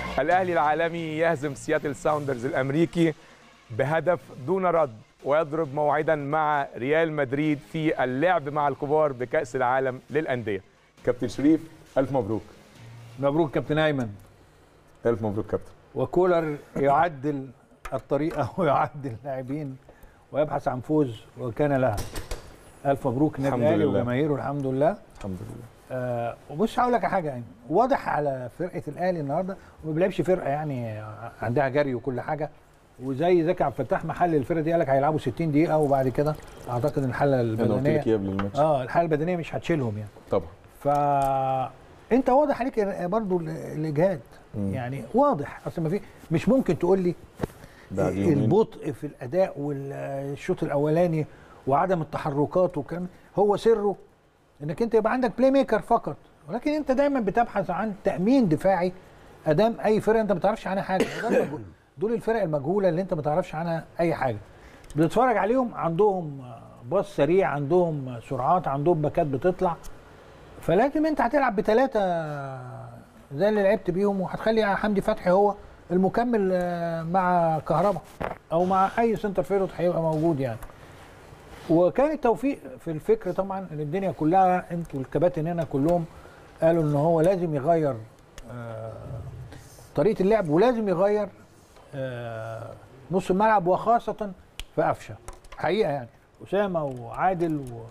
الاهلي العالمي يهزم سياتل ساوندرز الامريكي بهدف دون رد ويضرب موعدا مع ريال مدريد في اللعب مع الكبار بكاس العالم للانديه كابتن شريف الف مبروك مبروك كابتن ايمن الف مبروك كابتن وكولر يعدل الطريقه ويعدل اللاعبين ويبحث عن فوز وكان لها الف مبروك النادي الحمد الاهلي لله. وجماهيره الحمد لله الحمد لله آه وبص هقول لك على حاجه يعني واضح على فرقه الاهلي النهارده وما بيلعبش فرقه يعني عندها جري وكل حاجه وزي زكي عبد الفتاح محل الفرقه دي قال لك هيلعبوا 60 دقيقه وبعد كده اعتقد ان الحاله انا قلت لك البدنيه ايه قبل الماتش اه الحاله البدنيه مش هتشيلهم يعني طبعا ف انت واضح عليك برضو ال- الاجهاد مم. يعني واضح اصل ما في مش ممكن تقول لي بعد يومين. البطء في الاداء والشوط الاولاني وعدم التحركات والكلام هو سره انك انت يبقى عندك بلاي ميكر فقط ولكن انت دايما بتبحث عن تامين دفاعي ادام اي فرقه انت ما تعرفش عنها حاجه ده المجهول. دول الفرق المجهوله اللي انت ما تعرفش عنها اي حاجه بتتفرج عليهم عندهم باص سريع عندهم سرعات عندهم باكات بتطلع فلازم انت هتلعب بثلاثه زي اللي لعبت بيهم وهتخلي حمدي فتحي هو المكمل آه، مع كهربا او مع اي سنتر فيرود هيبقى موجود يعني وكان التوفيق في الفكر طبعا ان الدنيا كلها انتوا الكباتن هنا كلهم قالوا ان هو لازم يغير آه، طريقه اللعب ولازم يغير آه، نص الملعب وخاصه في قفشه حقيقه يعني اسامه وعادل و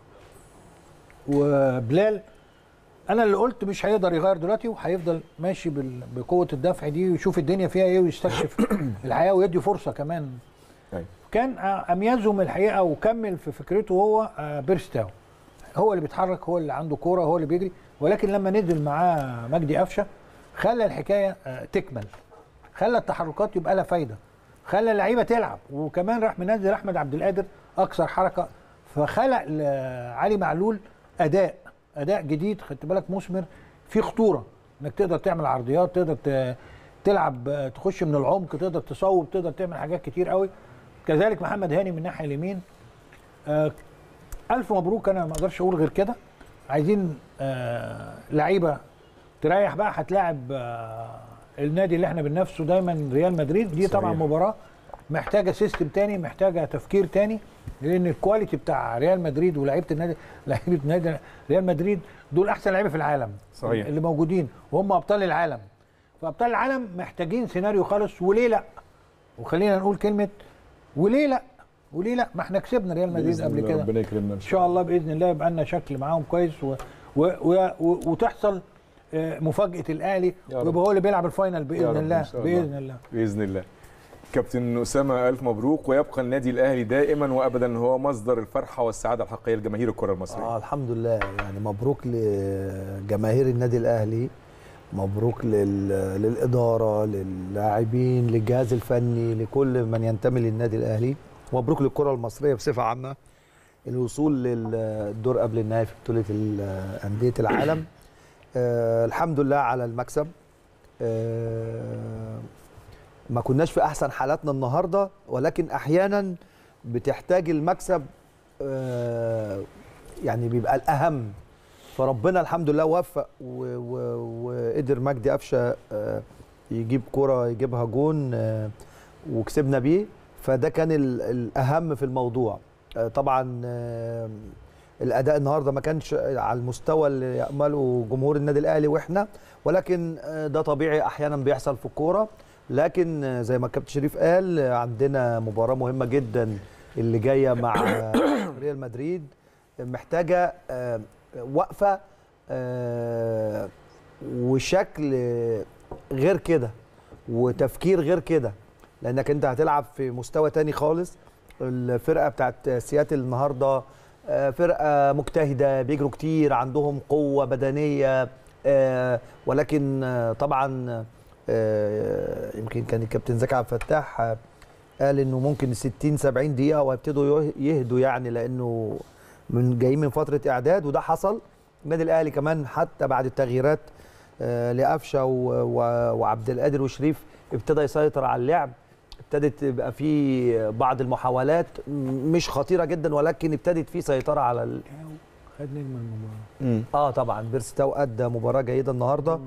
وبلال انا اللي قلت مش هيقدر يغير دلوقتي وهيفضل ماشي بال- بقوه الدفع دي ويشوف الدنيا فيها ايه ويستكشف الحياه ويدي فرصه كمان أيوة. كان آه، اميزهم الحقيقه وكمل في فكرته هو آه، بيرستاو هو اللي بيتحرك هو اللي عنده كوره هو اللي بيجري ولكن لما نزل معاه مجدي قفشه خلى الحكايه آه، تكمل خلى التحركات يبقى لها فايده خلى اللعيبه تلعب وكمان راح منزل احمد عبد القادر اكثر حركه فخلق لعلي معلول اداء اداء جديد خدت بالك مثمر في خطوره انك تقدر تعمل عرضيات تقدر ت- تلعب آه، تخش من العمق تقدر تصوب تقدر تعمل حاجات كتير قوي كذلك محمد هاني من الناحيه اليمين آه، الف مبروك انا ما اقدرش اقول غير كده عايزين آه، لعيبه تريح بقى هتلاعب آه، النادي اللي احنا بننافسه دايما ريال مدريد دي طبعا صحيح. مباراه محتاجه سيستم تاني محتاجه تفكير تاني لان الكواليتي بتاع ريال مدريد ولاعيبه النادي لعيبه نادي ريال مدريد دول احسن لعيبه في العالم صحيح. اللي موجودين وهم ابطال العالم فابطال العالم محتاجين سيناريو خالص وليه لا وخلينا نقول كلمه وليه لا وليه لا ما احنا كسبنا ريال مدريد بإذن قبل الله كده ربنا يكرمنا ان شاء الله باذن الله يبقى لنا شكل معاهم كويس و... و... و... و... وتحصل آه، مفاجاه الاهلي يا رب. ويبقى هو اللي بيلعب الفاينل يا باذن رب الله إن شاء الله. باذن الله باذن الله كابتن اسامه الف مبروك ويبقى النادي الاهلي دائما وابدا هو مصدر الفرحه والسعاده الحقيقيه لجماهير الكره المصريه اه الحمد لله يعني مبروك لجماهير النادي الاهلي مبروك لل... للاداره للاعبين للجهاز الفني لكل من ينتمي للنادي الاهلي مبروك للكره المصريه بصفه عامه الوصول للدور قبل النهائي في بطوله ال- انديه العالم آه الحمد لله على المكسب آه ما كناش في احسن حالاتنا النهارده ولكن احيانا بتحتاج المكسب آه يعني بيبقى الاهم فربنا الحمد لله وفق و- و- وقدر مجدي قفشه آه، يجيب كرة يجيبها جون آه، وكسبنا بيه فده كان ال- الاهم في الموضوع آه، طبعا آه، الاداء النهارده ما كانش على المستوى اللي يامله جمهور النادي الاهلي واحنا ولكن آه، ده طبيعي احيانا بيحصل في الكوره لكن آه، زي ما الكابتن شريف قال آه، عندنا مباراه مهمه جدا اللي جايه مع آه، ريال مدريد محتاجه آه، وقفه آه، وشكل غير كده وتفكير غير كده لانك انت هتلعب في مستوى تاني خالص الفرقه بتاعت سياتل النهارده آه، فرقه مجتهده بيجروا كتير عندهم قوه بدنيه آه، ولكن آه، طبعا آه، يمكن كان الكابتن زكي عبد الفتاح آه، قال انه ممكن 60 70 دقيقه وهيبتدوا يه- يهدوا يعني لانه من جايين من فتره اعداد وده حصل النادي الاهلي كمان حتى بعد التغييرات آه، لقفشه و- و- وعبد القادر وشريف ابتدى يسيطر على اللعب ابتدت يبقى في بعض المحاولات م- مش خطيره جدا ولكن ابتدت في سيطره على ال- خد نجم المباراه اه طبعا بيرستاو ادى مباراه جيده النهارده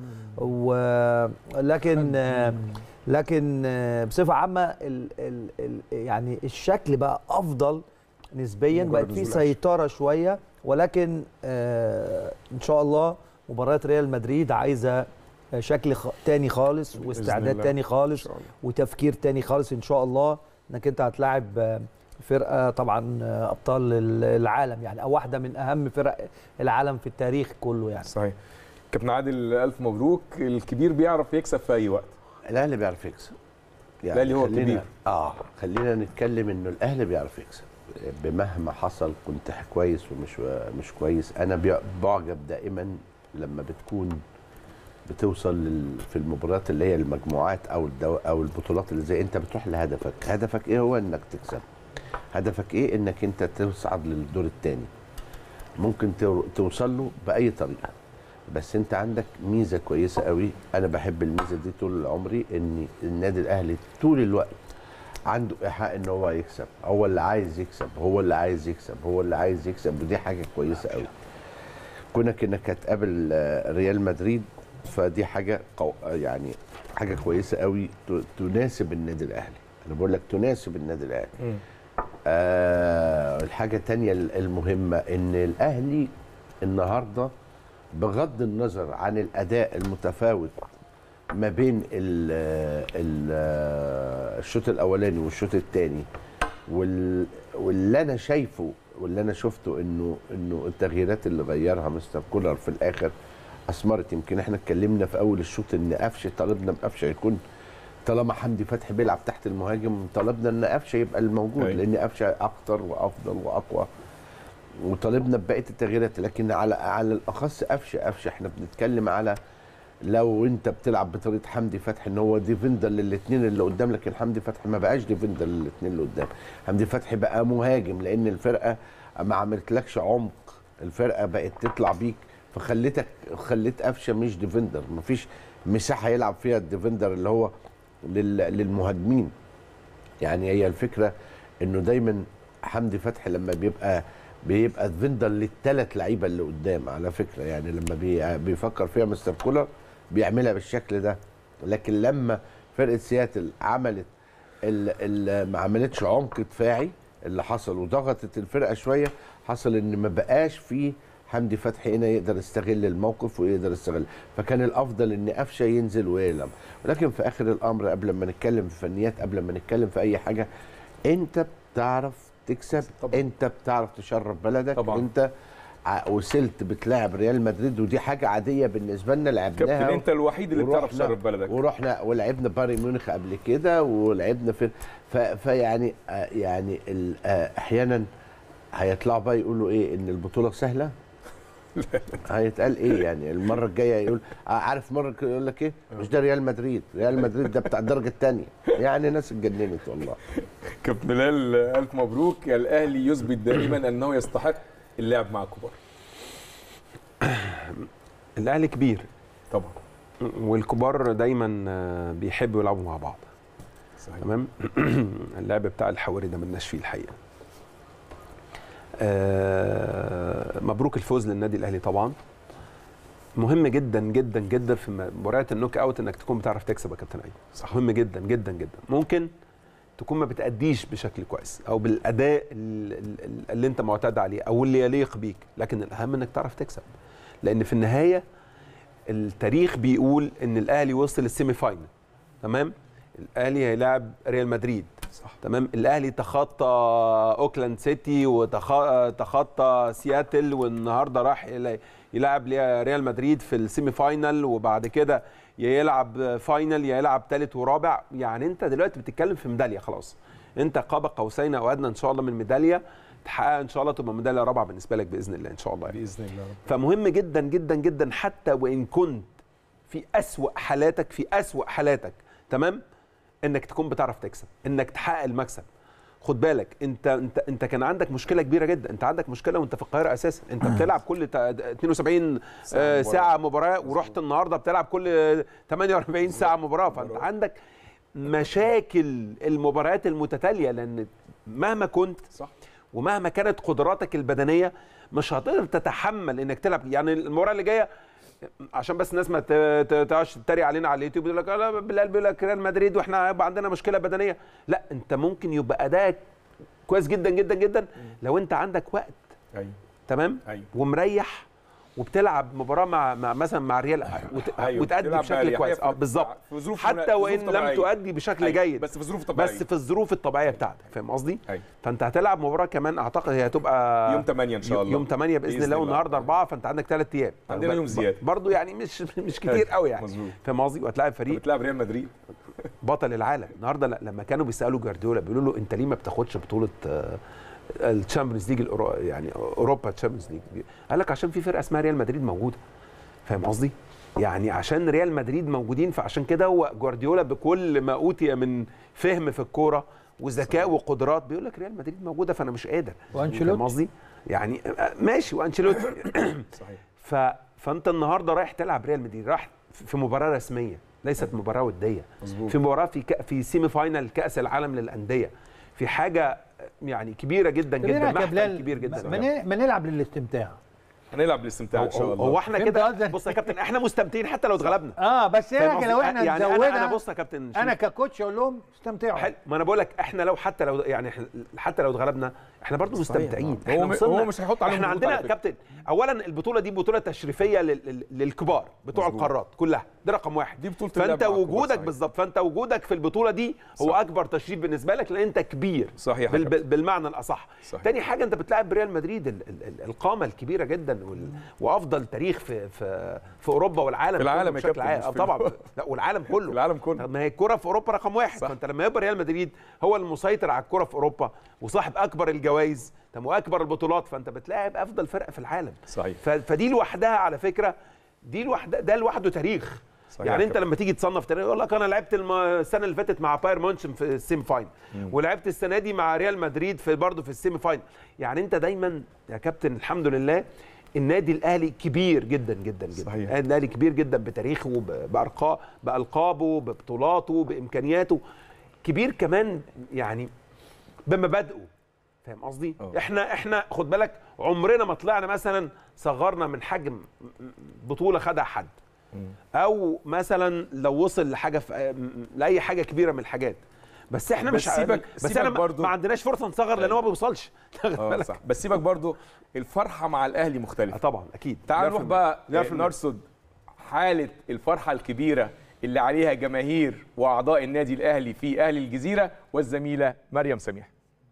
ولكن لكن آه، بصفه عامه ال ال ال يعني الشكل بقى افضل نسبيا مجرد بقت في نزول سيطره شويه ولكن آه ان شاء الله مباراه ريال مدريد عايزه شكل خ... تاني خالص بإذن واستعداد الله. تاني ان خالص شاء الله وتفكير تاني خالص ان شاء الله انك انت هتلاعب آه، فرقه طبعا آه، ابطال ال- العالم يعني او واحده من اهم فرق العالم في التاريخ كله يعني صحيح كابتن عادل الف مبروك الكبير بيعرف يكسب في اي وقت الاهلي بيعرف يكسب الأهلي هو خلينا- الكبير. اه خلينا نتكلم انه الاهلي بيعرف يكسب بمهما حصل كنت كويس ومش مش كويس انا بي- بعجب دائما لما بتكون بتوصل لل... في المباريات اللي هي المجموعات او الدو... او البطولات اللي زي انت بتروح لهدفك هدفك ايه هو انك تكسب هدفك ايه انك انت تصعد للدور الثاني ممكن تو- توصل له باي طريقه بس انت عندك ميزه كويسه قوي انا بحب الميزه دي طول عمري ان النادي الاهلي طول الوقت عنده ايحاء ان هو يكسب هو اللي عايز يكسب هو اللي عايز يكسب هو اللي عايز يكسب ودي حاجه كويسه قوي كونك انك هتقابل آه، ريال مدريد فدي حاجه قو... آه، يعني حاجه كويسه قوي ت- تناسب النادي الاهلي انا بقول لك تناسب النادي الاهلي مم. آه الحاجة التانية المهمة إن الأهلي النهاردة بغض النظر عن الأداء المتفاوت ما بين ال ال الشوط الأولاني والشوط الثاني وال واللي أنا شايفه واللي أنا شفته إنه إنه التغييرات اللي غيرها مستر كولر في الآخر أثمرت يمكن إحنا اتكلمنا في أول الشوط إن قفشة طالبنا بقفشة يكون طالما حمدي فتحي بيلعب تحت المهاجم طلبنا ان قفشه يبقى الموجود أيوة. لان قفشه اكتر وافضل واقوى وطالبنا ببقيه التغييرات لكن على على الاخص قفشه قفشه احنا بنتكلم على لو انت بتلعب بطريقه حمدي فتحي ان هو ديفندر للاثنين اللي قدام لكن حمدي فتحي ما بقاش ديفندر للاثنين اللي قدام حمدي فتحي بقى مهاجم لان الفرقه ما عملتلكش عمق الفرقه بقت تطلع بيك فخليتك خليت قفشه مش ديفندر مفيش مساحه يلعب فيها الديفندر اللي هو لل- للمهاجمين يعني هي الفكره انه دايما حمدي فتحي لما بيبقى بيبقى ديفندر للثلاث لعيبه اللي قدام على فكره يعني لما بي بيفكر فيها مستر كولر بيعملها بالشكل ده لكن لما فرقه سياتل عملت ال ال ما عملتش عمق دفاعي اللي حصل وضغطت الفرقه شويه حصل ان ما بقاش فيه حمدي فتحي هنا يقدر يستغل الموقف ويقدر يستغل فكان الافضل ان قفشه ينزل ويلعب ولكن في اخر الامر قبل ما نتكلم في فنيات قبل ما نتكلم في اي حاجه انت بتعرف تكسب طبعا. انت بتعرف تشرف بلدك طبعا. انت ع- وصلت بتلاعب ريال مدريد ودي حاجه عاديه بالنسبه لنا كابتن لعبناها انت الوحيد اللي بتعرف ورحنا- تشرف بلدك ورحنا ولعبنا بايرن ميونخ قبل كده ولعبنا في ف- فيعني آه، يعني ال- آه، احيانا هيطلعوا بقى يقولوا ايه ان البطوله سهله هيتقال ايه يعني المره الجايه يقول آه، عارف مره كده يقول لك ايه مش ده ريال مدريد ريال مدريد ده بتاع الدرجه الثانيه يعني ناس اتجننت والله كابتن بلال الف مبروك الاهلي يثبت دائما انه يستحق اللعب مع الكبار الاهلي كبير طبعا والكبار دايما آه، بيحبوا يلعبوا مع بعض صحيح تمام اللعب بتاع الحواري ده ملناش فيه الحقيقه آه، مبروك الفوز للنادي الاهلي طبعا مهم جدا جدا جدا في مباريات النوك اوت انك تكون بتعرف تكسب يا كابتن ايمن صح مهم جدا جدا جدا ممكن تكون ما بتأديش بشكل كويس او بالاداء ال- ال- ال- اللي انت معتاد عليه او اللي يليق بيك لكن الاهم انك تعرف تكسب لان في النهايه التاريخ بيقول ان الاهلي وصل السيمي فاينل تمام الاهلي هيلاعب ريال مدريد صح تمام الاهلي تخطى اوكلاند سيتي وتخطى سياتل والنهارده راح يلا- يلعب لي- ريال مدريد في السيمي فاينل وبعد كده يا يلعب فاينل يا يلعب ثالث ورابع يعني انت دلوقتي بتتكلم في ميداليه خلاص انت قاب قوسين او ادنى ان شاء الله من ميداليه تحققها ان شاء الله تبقى ميداليه رابعه بالنسبه لك باذن الله ان شاء الله يعني. باذن الله رب. فمهم جدا جدا جدا حتى وان كنت في أسوأ حالاتك في أسوأ حالاتك تمام انك تكون بتعرف تكسب انك تحقق المكسب خد بالك انت انت انت كان عندك مشكله كبيره جدا انت عندك مشكله وانت في القاهره اساسا انت بتلعب كل تا- 72 آه، ساعه مباراه ورحت النهارده بتلعب كل 48 ساعه مباراه فانت عندك مشاكل المباريات المتتاليه لان مهما كنت صح ومهما كانت قدراتك البدنيه مش هتقدر تتحمل انك تلعب يعني المباراه اللي جايه عشان بس الناس ما ت- ت- تقعدش تتريق علينا على اليوتيوب يقول لك لا بلال بيقول لك ريال مدريد واحنا هيبقى عندنا مشكله بدنيه لا انت ممكن يبقى ادائك كويس جدا جدا جدا لو انت عندك وقت ايوه تمام أيوة. ومريح وبتلعب مباراه مع, مع مثلا مع ريال وت... أيوة. وتأدي تلعب بشكل بأريحية كويس في- اه بالظبط في ظروف حتى في وان ظروف لم طبيعية. تؤدي بشكل أيوة. جيد بس في ظروف طبيعيه بس في الظروف الطبيعيه بتاعتك فاهم قصدي أيوة. فانت هتلعب مباراه كمان اعتقد هي هتبقى يوم 8 ان شاء الله يوم 8 باذن, بإذن الله الله. والنهارده 4 فانت عندك 3 ايام عندنا يوم زيادة. برضو يعني مش مش كتير أيوة. قوي يعني مظبوط. فاهم قصدي وهتلاعب فريق بتلعب ريال مدريد بطل العالم النهارده ل- لما كانوا بيسالوا جوارديولا بيقولوا له انت ليه ما بتاخدش بطوله الشامبيونز ليج يعني اوروبا تشامبيونز ليج قال لك عشان في فرقه اسمها ريال مدريد موجوده فاهم قصدي يعني عشان ريال مدريد موجودين فعشان كده هو جوارديولا بكل ما اوتي من فهم في الكوره وذكاء وقدرات بيقول لك ريال مدريد موجوده فانا مش قادر وأنشيلوتي. فاهم قصدي يعني آه، ماشي وانشيلوتي صحيح ف... فانت النهارده رايح تلعب ريال مدريد رايح في مباراه رسميه ليست مباراه وديه مظبوط. في مباراه في ك... في سيمي فاينال كاس العالم للانديه في حاجه يعني كبيره جدا طب إيه جدا رأيك يا محفل بلال كبير جدا ما ن- ما نلعب للاستمتاع هنلعب بالاستمتاع ان شاء هو, الله هو احنا فهمت كده قصدي؟ بص يا كابتن احنا مستمتعين حتى لو اتغلبنا اه بس ايه فاهم رايك قصدي؟ لو احنا يعني نزودها انا انا بص يا كابتن انا شوف. ككوتش اقول لهم استمتعوا حلو ما انا بقول لك احنا لو حتى لو يعني إحنا- حتى لو اتغلبنا احنا برضو مستمتعين هو احنا م- وصلنا- هو مش هيحط عليهم احنا ضغوط عندنا على فكرة. كابتن اولا البطوله دي بطوله تشريفيه لل- لل- للكبار بتوع مظبوط. القارات كلها ده رقم واحد دي بطولة اللعب فانت مع الكبار، وجودك صحيح. بالظبط فانت وجودك في البطوله دي هو صح. اكبر تشريف بالنسبه لك لان انت كبير صحيح يا بال كابتن. بال بالمعنى الاصح صحيح. تاني حاجه انت بتلاعب ريال مدريد ال ال ال القامه الكبيره جدا وال وافضل تاريخ في في في اوروبا والعالم في العالم كله يا بشكل كابتن، عام مش آه في طبعا ال- لا والعالم كله في العالم كله. ما هي الكره في اوروبا رقم واحد صح. فانت لما يبقى ريال مدريد هو المسيطر على الكره في اوروبا وصاحب اكبر الجوائز تمام واكبر البطولات فانت بتلاعب افضل فرقه في العالم صحيح ف- فدي لوحدها على فكره دي لوحدها ده لوحده تاريخ صحيح يعني يا انت كابتن. لما تيجي تصنف تاريخ يقول لك انا لعبت الم- السنه اللي فاتت مع باير مونشن في السيمي فاينل ولعبت السنه دي مع ريال مدريد في برضه في السيمي فاينل يعني انت دايما يا كابتن الحمد لله النادي الاهلي كبير جدا جدا جدا صحيح. النادي الاهلي كبير جدا بتاريخه وب- بارقام بالقابه ببطولاته بامكانياته كبير كمان يعني بمبادئه فاهم قصدي أه. احنا احنا خد بالك عمرنا ما طلعنا مثلا صغرنا من حجم بطوله خدها حد او مثلا لو وصل لحاجه في لاي حاجه كبيره من الحاجات بس احنا بس مش ع- سيبك- بس سيبك انا ما- برضو. ما عندناش فرصه نصغر لان هو ما بيوصلش خد اه بالك صح بس سيبك برضو الفرحه مع الاهلي آه مختلفه طبعا اكيد تعال نروح 100%. بقى 100%. نرصد حاله الفرحه الكبيره اللي عليها جماهير واعضاء النادي الاهلي في اهل الجزيره والزميله مريم سميح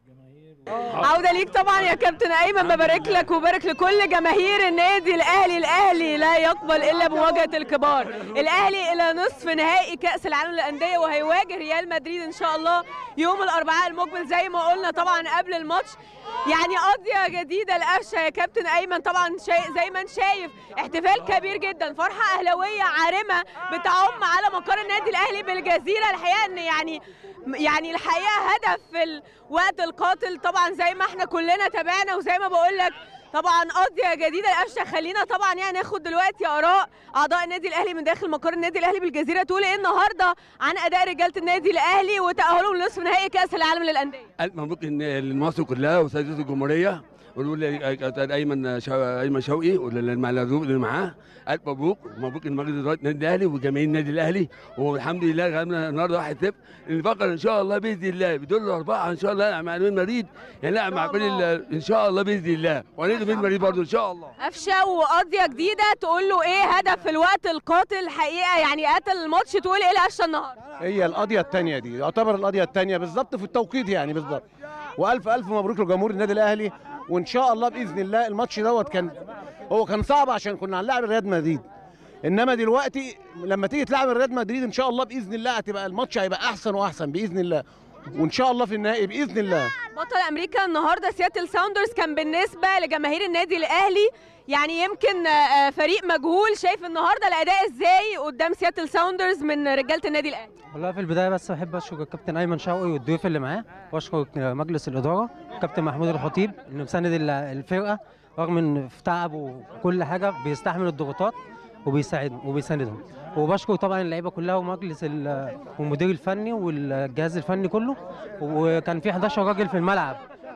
عودة ليك طبعا يا كابتن ايمن ببارك لك وبارك لكل جماهير النادي الاهلي الاهلي لا يقبل الا بمواجهه الكبار الاهلي الى نصف نهائي كاس العالم للانديه وهيواجه ريال مدريد ان شاء الله يوم الاربعاء المقبل زي ما قلنا طبعا قبل الماتش يعني قضيه جديده القفشه يا كابتن ايمن طبعا شايف زي ما انت شايف احتفال كبير جدا فرحه اهلاويه عارمه بتعم على مقر النادي الاهلي بالجزيره الحقيقه ان يعني يعني الحقيقه هدف في الوقت القاتل طبعا زي ما احنا كلنا تابعنا وزي ما بقول لك طبعا قضيه جديده القفشه خلينا طبعا يعني ناخد دلوقتي اراء اعضاء النادي الاهلي من داخل مقر النادي الاهلي بالجزيره تقول ايه النهارده عن اداء رجاله النادي الاهلي وتاهلهم لنصف نهائي كاس العالم للانديه ألف مبروك إن- لمصر كلها وسيدة الجمهورية ونقول لكابتن ايمن شو... ايمن شوقي والمعلومات اللي معاه الف مبروك مبروك المجلس الاداري النادي الاهلي وجماهير النادي الاهلي والحمد لله غلبنا النهارده 1 0 نفكر ان شاء الله باذن الله بدور الاربعه ان شاء الله نلعب مع ريال مدريد يعني نلعب مع كل ال- ان شاء الله باذن الله وهنقدر ريال مدريد برضه ان شاء الله قفشه وقضيه جديده تقول له ايه هدف في الوقت القاتل حقيقه يعني قتل الماتش تقول ايه لقفشه النهارده هي القضيه الثانيه دي يعتبر القضيه الثانيه بالظبط في التوقيت يعني بالظبط والف الف مبروك لجمهور النادي الاهلي وان شاء الله باذن الله الماتش دوت كان هو كان صعب عشان كنا هنلاعب ريال مدريد انما دلوقتي لما تيجي تلعب ريال مدريد ان شاء الله باذن الله هتبقى الماتش هيبقى احسن واحسن باذن الله وان شاء الله في النهائي باذن الله بطل امريكا النهارده سياتل ساوندرز كان بالنسبه لجماهير النادي الاهلي يعني يمكن آه، آه، فريق مجهول شايف النهارده الاداء ازاي قدام سياتل ساوندرز من رجاله النادي الاهلي والله في البدايه بس بحب اشكر الكابتن ايمن شوقي والضيوف اللي معاه واشكر مجلس الاداره كابتن محمود الخطيب انه مساند ال- الفرقه رغم ان في تعب وكل حاجه بيستحمل الضغوطات وبيساعدهم وبيساندهم وبشكر طبعا اللعيبه كلها ومجلس ال- والمدير الفني والجهاز الفني كله وكان في 11 راجل في الملعب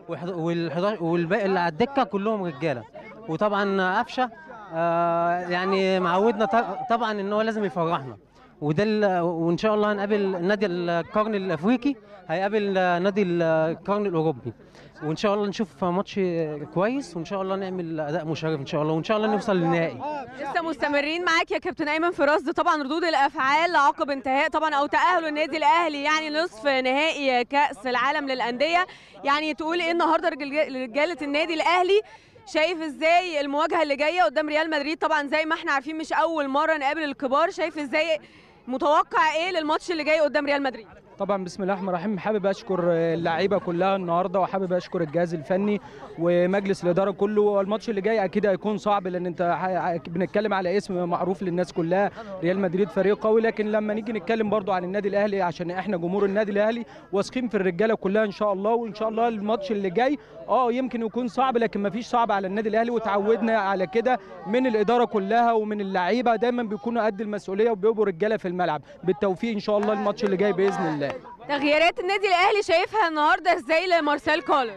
وال11 والباقي اللي على الدكه كلهم رجاله وطبعا قفشه آه يعني معودنا ط- طبعا ان هو لازم يفرحنا وده ال- وان شاء الله هنقابل نادي القرن الافريقي هيقابل نادي القرن الاوروبي وان شاء الله نشوف ماتش كويس وان شاء الله نعمل اداء مشرف ان شاء الله وان شاء الله نوصل للنهائي لسه مستمرين معاك يا كابتن ايمن في رصد طبعا ردود الافعال عقب انتهاء طبعا او تاهل النادي الاهلي يعني نصف نهائي كاس العالم للانديه يعني تقول ايه النهارده رجال- رجاله النادي الاهلي شايف ازاي المواجهه اللي جايه قدام ريال مدريد طبعا زي ما احنا عارفين مش اول مره نقابل الكبار شايف ازاي متوقع ايه للماتش اللي جاي قدام ريال مدريد طبعا بسم الله الرحمن الرحيم حابب اشكر اللعيبه كلها النهارده وحابب اشكر الجهاز الفني ومجلس الاداره كله الماتش اللي جاي اكيد هيكون صعب لان انت ح- بنتكلم على اسم معروف للناس كلها ريال مدريد فريق قوي لكن لما نيجي نتكلم برضو عن النادي الاهلي عشان احنا جمهور النادي الاهلي واثقين في الرجاله كلها ان شاء الله وان شاء الله الماتش اللي جاي اه يمكن يكون صعب لكن ما فيش صعب على النادي الاهلي وتعودنا على كده من الاداره كلها ومن اللعيبه دايما بيكونوا قد المسؤوليه وبيبقوا رجاله في الملعب بالتوفيق ان شاء الله الماتش اللي جاي باذن الله تغييرات النادي الاهلي شايفها النهارده ازاي لمارسيل كولر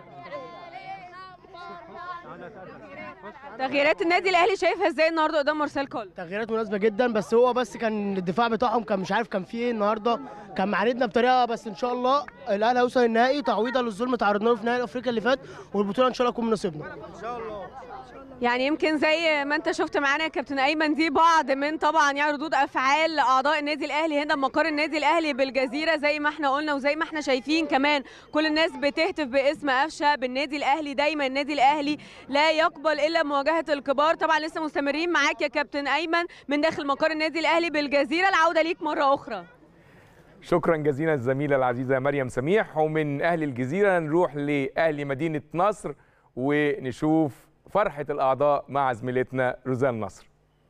تغييرات النادي الاهلي شايفها ازاي النهارده قدام مارسيل كولر تغييرات مناسبه جدا بس هو بس كان الدفاع بتاعهم كان مش عارف كان فيه ايه النهارده كان معاندنا بطريقه بس ان شاء الله الاهلي هيوصل النهائي تعويضا للظلم اللي تعرضنا له في نهائي افريقيا اللي فات والبطوله ان شاء الله تكون من نصيبنا يعني يمكن زي ما انت شفت معانا يا كابتن ايمن دي بعض من طبعا يعني ردود افعال اعضاء النادي الاهلي هنا بمقر النادي الاهلي بالجزيره زي ما احنا قلنا وزي ما احنا شايفين كمان كل الناس بتهتف باسم قفشه بالنادي الاهلي دايما النادي الاهلي لا يقبل الا مواجهه الكبار طبعا لسه مستمرين معاك يا كابتن ايمن من داخل مقر النادي الاهلي بالجزيره العوده ليك مره اخرى شكرا جزيلا الزميله العزيزه مريم سميح ومن اهل الجزيره نروح لاهل مدينه نصر ونشوف فرحه الاعضاء مع زميلتنا روزان نصر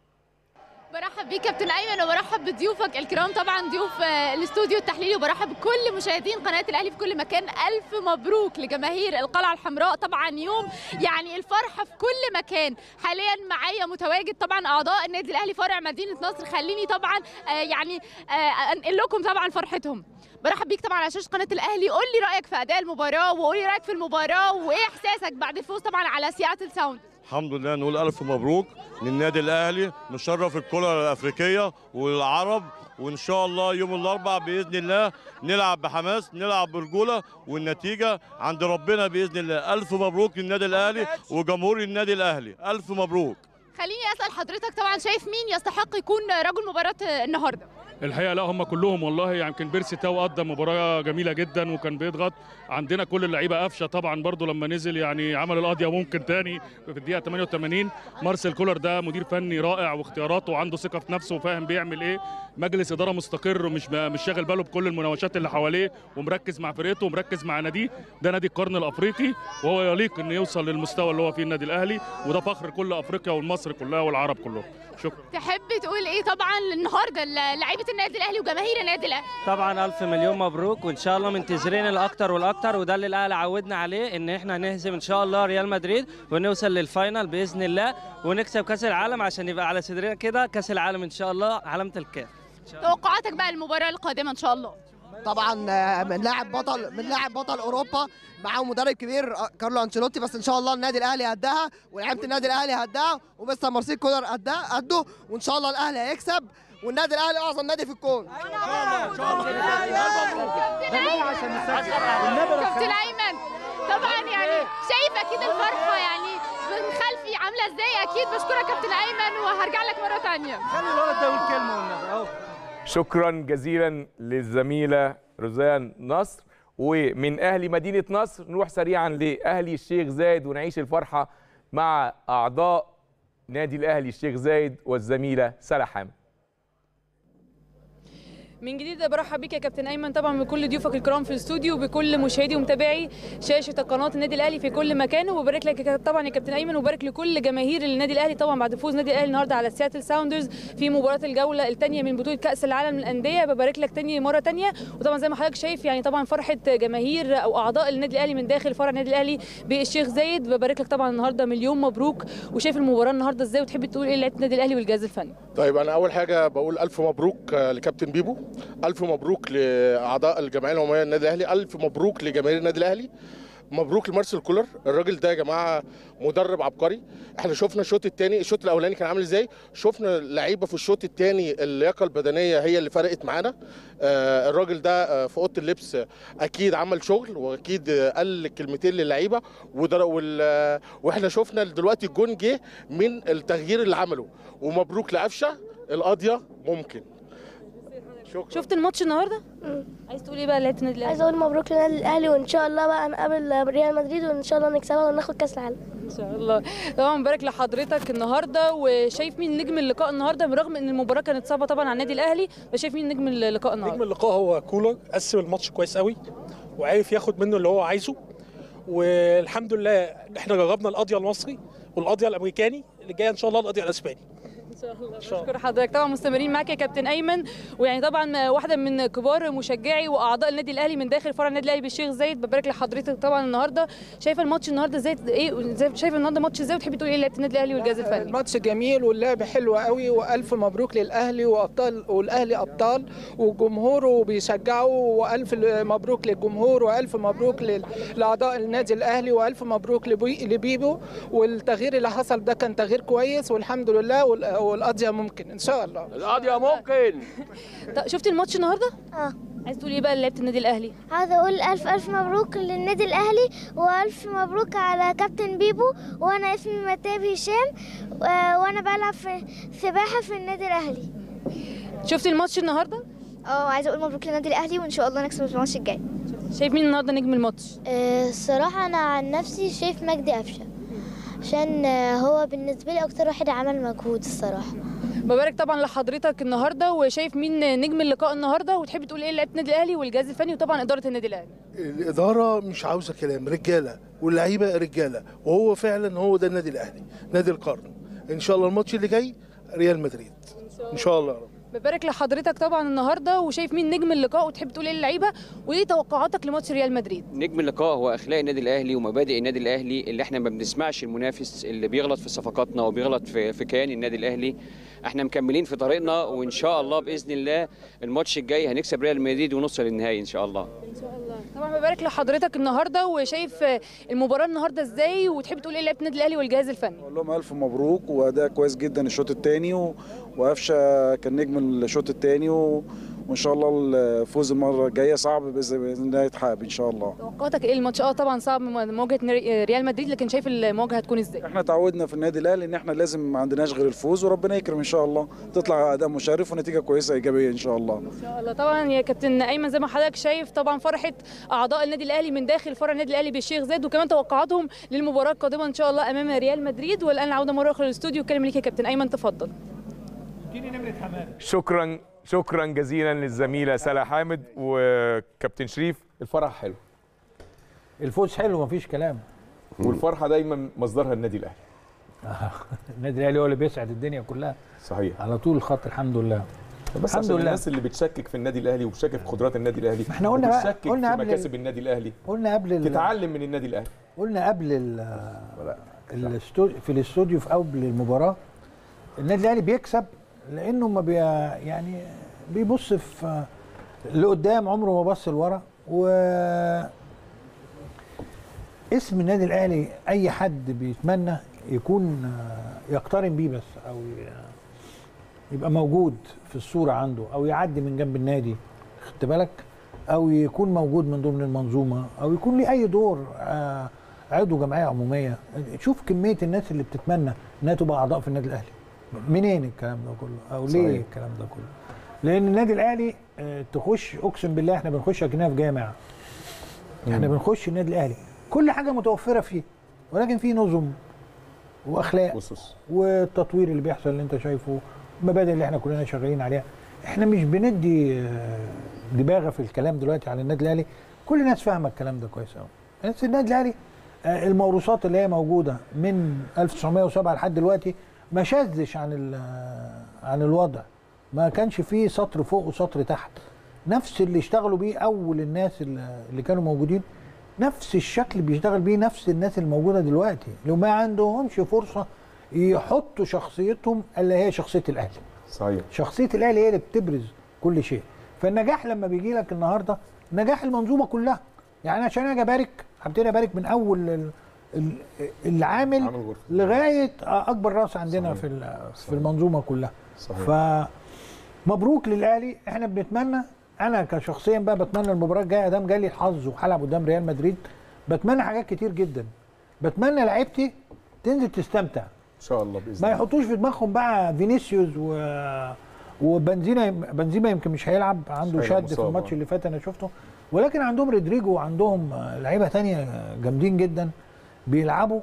برحب بيك كابتن ايمن وبرحب بضيوفك الكرام طبعا ضيوف آه، الاستوديو التحليلي وبرحب بكل مشاهدين قناه الاهلي في كل مكان الف مبروك لجماهير القلعه الحمراء طبعا يوم يعني الفرحه في كل مكان حاليا معايا متواجد طبعا اعضاء النادي الاهلي فرع مدينه نصر خليني طبعا آه، يعني آه، انقل لكم طبعا فرحتهم برحب بيك طبعا على شاشه قناه الاهلي قول لي رايك في اداء المباراه وقول لي رايك في المباراه وايه احساسك بعد الفوز طبعا على سياتل ساوند الحمد لله نقول ألف مبروك للنادي الأهلي مشرف الكرة الأفريقية والعرب وإن شاء الله يوم الأربعاء بإذن الله نلعب بحماس نلعب برجولة والنتيجة عند ربنا بإذن الله ألف مبروك للنادي الأهلي وجمهور النادي الأهلي ألف مبروك خليني اسال حضرتك طبعا شايف مين يستحق يكون رجل مباراه النهارده الحقيقه لا هم كلهم والله يمكن بيرسي تاو قدم مباراه جميله جدا وكان بيضغط عندنا كل اللعيبه قفشه طبعا برضو لما نزل يعني عمل القضيه ممكن تاني في الدقيقه 88 مارسيل كولر ده مدير فني رائع واختياراته وعنده ثقه في نفسه وفاهم بيعمل ايه مجلس اداره مستقر ومش مش شاغل باله بكل المناوشات اللي حواليه ومركز مع فرقته ومركز مع ناديه ده نادي القرن الافريقي وهو يليق انه يوصل للمستوى اللي هو فيه النادي الاهلي وده فخر كل افريقيا والمصر كلها والعرب كلهم شكرا تحب تقول ايه طبعا النهارده لعيبه النادي الاهلي وجماهير النادي الاهلي طبعا الف مليون مبروك وان شاء الله منتظرين الاكتر والاكتر وده اللي الاهلي عودنا عليه ان احنا نهزم ان شاء الله ريال مدريد ونوصل للفاينل باذن الله ونكسب كاس العالم عشان يبقى على صدرنا كده كاس العالم ان شاء الله علامه الكاف توقعاتك بقى المباراه القادمه ان شاء الله طبعا آه، من لاعب بطل من لاعب بطل اوروبا معاه مدرب كبير آه، كارلو انشيلوتي بس ان شاء الله النادي الاهلي هداها ولاعيبه النادي الاهلي هداها ومستر مارسيل كولر هداه قده وان شاء الله الاهلي هيكسب والنادي الاهلي اعظم نادي في الكون كابتن ايمن طبعا يعني شايف اكيد الفرحه يعني من خلفي عامله ازاي اكيد بشكرك كابتن ايمن وهرجع لك مره ثانيه خلي الولد ده يقول كلمه والنبي اهو شكرا جزيلا للزميله روزان نصر ومن اهل مدينه نصر نروح سريعا لاهلي الشيخ زايد ونعيش الفرحه مع اعضاء نادي الاهلي الشيخ زايد والزميله سلا حامد من جديد برحب بيك يا كابتن ايمن طبعا بكل ضيوفك الكرام في الاستوديو وبكل مشاهدي ومتابعي شاشه قناه النادي الاهلي في كل مكان وبارك لك يا- طبعا يا كابتن ايمن وبارك لكل جماهير النادي الاهلي طبعا بعد فوز النادي الاهلي النهارده على سياتل ساوندرز في مباراه الجوله الثانيه من بطوله كاس العالم للانديه ببارك لك تاني مره ثانيه وطبعا زي ما حضرتك شايف يعني طبعا فرحه جماهير او اعضاء النادي الاهلي من داخل فرع النادي الاهلي بالشيخ زايد ببارك لك طبعا النهارده مليون مبروك وشايف المباراه النهارده ازاي وتحب تقول ايه لعيبه النادي الاهلي والجهاز الفني طيب انا اول حاجه بقول الف مبروك آه، لكابتن بيبو الف مبروك لاعضاء الجمعيه العموميه للنادي الاهلي الف مبروك لجماهير النادي الاهلي مبروك لمارسيل كولر الراجل ده يا جماعه مدرب عبقري احنا شفنا الشوط الثاني الشوط الاولاني كان عامل ازاي شفنا لعيبه في الشوط الثاني اللياقه البدنيه هي اللي فرقت معانا آه الراجل ده آه في اوضه اللبس آه، اكيد عمل شغل واكيد آه، قال كلمتين للعيبه ودر- وال- آه، واحنا شفنا دلوقتي الجون جه من التغيير اللي عمله ومبروك لقفشه القاضيه ممكن شفت الماتش النهارده عايز تقول ايه بقى لعيبه النادي الاهلي عايز اقول مبروك للنادي الاهلي وان شاء الله بقى نقابل ريال مدريد وان شاء الله نكسبها وناخد كاس العالم ان شاء الله طبعا مبارك لحضرتك النهارده وشايف مين نجم اللقاء النهارده برغم ان المباراه كانت صعبه طبعا على النادي الاهلي بس شايف مين نجم اللقاء النهارده نجم اللقاء هو كولر قسم الماتش كويس قوي وعارف ياخد منه اللي هو عايزه والحمد لله احنا جربنا القضيه المصري والقضيه الامريكاني اللي جايه ان شاء الله القضيه الاسباني ان شاء الله بشكر حضرتك طبعا مستمرين معاك يا كابتن ايمن ويعني طبعا واحده من كبار مشجعي واعضاء النادي الاهلي من داخل فرع النادي الاهلي بالشيخ زايد ببارك لحضرتك طبعا النهارده شايفه الماتش النهارده ازاي ايه زي- شايفه النهارده الماتش ازاي وتحبي تقولي ايه لعيبه النادي الاهلي والجهاز الفني الماتش جميل واللعب حلو قوي والف مبروك للاهلي وابطال والاهلي ابطال وجمهوره بيشجعوا والف مبروك للجمهور والف مبروك لل- لاعضاء النادي الاهلي والف مبروك لبي- لبيبو والتغيير اللي حصل ده كان تغيير كويس والحمد لله وال- والقضيه ممكن ان شاء الله القضيه ممكن طب شفتي الماتش النهارده اه عايز تقولي ايه بقى لعيبه النادي الاهلي عايزه اقول الف الف مبروك للنادي الاهلي والف مبروك على كابتن بيبو وانا اسمي متاب هشام و- وانا بلعب في سباحه في النادي الاهلي شفتي الماتش النهارده اه عايزه اقول مبروك للنادي الاهلي وان شاء الله نكسب الماتش الجاي شايف مين النهارده نجم الماتش الصراحه انا عن نفسي شايف مجدي قفشه عشان هو بالنسبه لي اكتر واحد عمل مجهود الصراحه ببارك طبعا لحضرتك النهارده وشايف مين نجم اللقاء النهارده وتحبي تقولي ايه لعيبه النادي الاهلي والجهاز الفني وطبعا اداره النادي الاهلي الاداره مش عاوزه كلام رجاله واللعيبه رجاله وهو فعلا هو ده النادي الاهلي نادي القرن ان شاء الله الماتش اللي جاي ريال مدريد ان شاء الله يا رب ببارك لحضرتك طبعا النهارده وشايف مين نجم اللقاء وتحب تقولي ايه للعيبه وايه توقعاتك لماتش ريال مدريد نجم اللقاء هو اخلاق النادي الاهلي ومبادئ النادي الاهلي اللي احنا ما بنسمعش المنافس اللي بيغلط في صفقاتنا وبيغلط في في كيان النادي الاهلي احنا مكملين في طريقنا وان شاء الله باذن الله الماتش الجاي هنكسب ريال مدريد ونوصل للنهائي ان شاء الله ان شاء الله طبعا ببارك لحضرتك النهارده وشايف المباراه النهارده ازاي وتحب تقولي ايه لعيبه النادي الاهلي والجهاز الفني بقول لهم الف مبروك واداء كويس جدا الشوط الثاني و... وقفشه كان نجم الشوط الثاني و... وان شاء الله الفوز المره الجايه صعب باذن باذن الله يتحقق ان شاء الله توقعاتك ايه الماتش اه طبعا صعب مواجهه نري- ريال مدريد لكن شايف المواجهه هتكون ازاي احنا تعودنا في النادي الاهلي ان احنا لازم ما عندناش غير الفوز وربنا يكرم ان شاء الله تطلع اداء مشرف ونتيجه كويسه ايجابيه ان شاء الله ان شاء الله طبعا يا كابتن ايمن زي ما حضرتك شايف طبعا فرحه اعضاء النادي الاهلي من داخل فرع النادي الاهلي بالشيخ زايد وكمان توقعاتهم للمباراه القادمه ان شاء الله امام ريال مدريد والان العوده مره اخرى للاستوديو الكلمه ليك يا كابتن ايمن تفضل شكرا شكرا جزيلا للزميله سلا حامد وكابتن شريف الفرح حلو الفوز حلو مفيش كلام والفرحه دايما مصدرها النادي الاهلي النادي الاهلي هو اللي بيسعد الدنيا كلها صحيح على طول الخط الحمد لله بس الحمد عشان لله. الناس اللي بتشكك في النادي الاهلي وبتشكك في قدرات النادي الاهلي احنا قلنا بقى- وبتشكك قلنا في قبل مكاسب النادي الاهلي قلنا قبل ال- تتعلم من النادي الاهلي قلنا قبل ال- الاستوديو في الاستوديو في قبل المباراه النادي الاهلي بيكسب لانه ما بي يعني بيبص في لقدام عمره ما بص لورا و اسم النادي الاهلي اي حد بيتمنى يكون يقترن بيه بس او يبقى موجود في الصوره عنده او يعدي من جنب النادي خدت بالك او يكون موجود من ضمن المنظومه او يكون ليه اي دور آه، عضو جمعيه عموميه شوف كميه الناس اللي بتتمنى انها تبقى اعضاء في النادي الاهلي منين الكلام ده كله او ليه صحيح. الكلام ده كله لان النادي الاهلي آه، تخش اقسم بالله احنا بنخش اكننا في جامع احنا مم. بنخش النادي الاهلي كل حاجه متوفره فيه ولكن في نظم واخلاق والتطوير اللي بيحصل اللي انت شايفه المبادئ اللي احنا كلنا شغالين عليها احنا مش بندي آه، دباغه في الكلام دلوقتي على النادي الاهلي كل الناس فاهمه الكلام ده كويس قوي بس النادي الاهلي آه، الموروثات اللي هي موجوده من 1907 لحد دلوقتي ما شاذش عن ال- آه، عن الوضع ما كانش فيه سطر فوق وسطر تحت نفس اللي اشتغلوا بيه اول الناس اللي اللي كانوا موجودين نفس الشكل بيشتغل بيه نفس الناس اللي موجوده دلوقتي لو ما عندهمش فرصه يحطوا شخصيتهم اللي هي شخصيه الاهلي صحيح شخصيه الاهلي هي اللي بتبرز كل شيء فالنجاح لما بيجي لك النهارده نجاح المنظومه كلها يعني عشان اجي ابارك هبتدي ابارك من اول ال- ال- العامل لغايه اكبر راس عندنا في ال- في المنظومه كلها صحيح. فمبروك للاهلي احنا بنتمنى انا كشخصيا بقى بتمنى المباراه الجايه ادام جالي الحظ وهلعب قدام ريال مدريد بتمنى حاجات كتير جدا بتمنى لعيبتي تنزل تستمتع ان شاء الله باذن ما الله يحطوش في دماغهم بقى فينيسيوس و وبنزيما بنزيما يمكن مش هيلعب عنده صحيح، شد في مصاب، الماتش آه. اللي فات انا شفته ولكن عندهم رودريجو وعندهم لعيبه تانية جامدين جدا بيلعبوا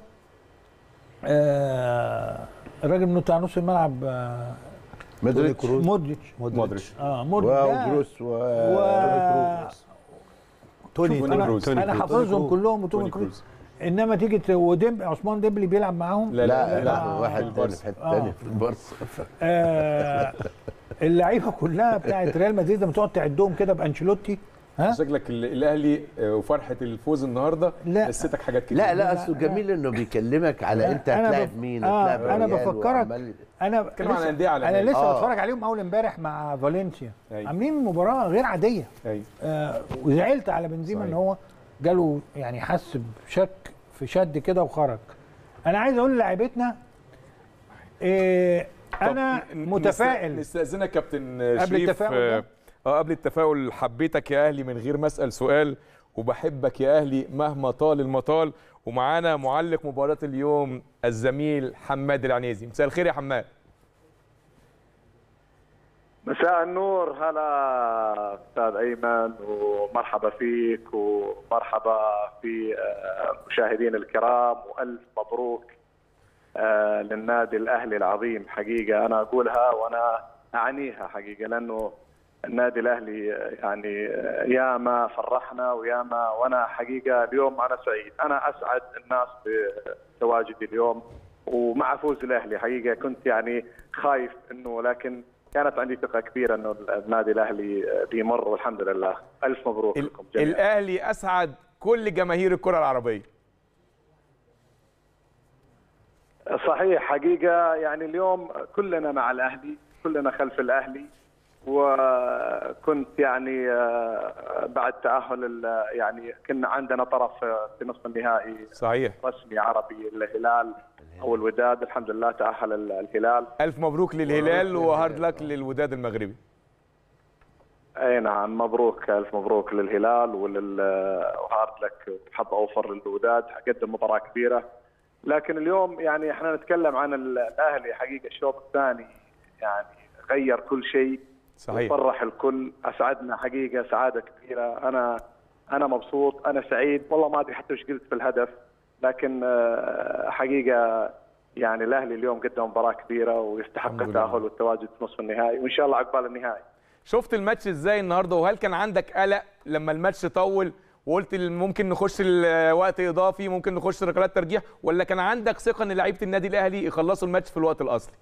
آه الراجل من بتاع نص الملعب آه مودريتش. مودريتش مودريتش اه مودريتش ده- وجروس و و توني شوف توني انا, كروز. أنا حافظهم كلهم وتوني كروز انما تيجي ت- وديم عثمان ديمبلي بيلعب معاهم لا لا, لا آه. واحد تاني في حته آه. تانيه في البارسا آه اللعيبه كلها بتاعت ريال مدريد لما تقعد تعدهم كده بانشيلوتي ها شكلك ال- الاهلي آه، وفرحه الفوز النهارده لا. نسيتك حاجات كتير لا لا اصله جميل انه بيكلمك على انت أنا هتلاعب بف- مين آه هتلاعب انا ريال بفكرك وعمال- انا بتكلم عن لسه- أندية عالمية. انا لسه آه. بتفرج عليهم اول امبارح مع فالنسيا أيوة. عاملين مباراه غير عاديه ايوه آه وزعلت على بنزيما صحيح. ان هو جاله يعني حس بشك في شد كده وخرج انا عايز اقول للاعيبتنا إيه انا طب ن- متفائل نست- نستاذنك كابتن قبل شريف التفاؤل آه، ده. اه قبل التفاؤل حبيتك يا اهلي من غير ما اسال سؤال وبحبك يا اهلي مهما طال المطال ومعانا معلق مباراه اليوم الزميل حماد العنيزي مساء الخير يا حماد مساء النور هلا استاذ ايمن ومرحبا فيك ومرحبا في آه، مشاهدينا الكرام والف مبروك آه، للنادي الاهلي العظيم حقيقه انا اقولها وانا اعنيها حقيقه لانه النادي الاهلي آه، يعني آه، ياما فرحنا وياما وانا حقيقه اليوم انا سعيد انا اسعد الناس بتواجدي اليوم ومع فوز الاهلي حقيقه كنت يعني خايف انه لكن كانت عندي ثقه كبيره انه النادي الاهلي آه، بيمر والحمد لله الف مبروك لكم جميعا الاهلي اسعد كل جماهير الكره العربيه صحيح حقيقة يعني اليوم كلنا مع الأهلي كلنا خلف الأهلي وكنت يعني آه، بعد تأهل ال- يعني كنا عندنا طرف آه، في نصف النهائي صحيح رسمي عربي الهلال أو الوداد الحمد لله تأهل ال- الهلال الف مبروك للهلال وهارد لك للوداد المغربي اي نعم مبروك الف مبروك للهلال ولل وهارد لك حظ اوفر للوداد قدم مباراه كبيره لكن اليوم يعني احنا نتكلم عن ال- الاهلي حقيقه الشوط الثاني يعني غير كل شيء صحيح. فرح الكل اسعدنا حقيقه سعاده كبيره انا انا مبسوط انا سعيد والله ما ادري حتى وش قلت في الهدف لكن آه، حقيقه يعني الاهلي اليوم قدم مباراه كبيره ويستحق الحمد لله. التاهل والتواجد في نصف النهائي وان شاء الله عقبال النهائي شفت الماتش ازاي النهارده وهل كان عندك قلق لما الماتش طول وقلت ال- ممكن نخش ال- وقت اضافي ممكن نخش ركلات ترجيح ولا كان عندك ثقه ان لعيبه النادي الاهلي يخلصوا الماتش في الوقت الاصلي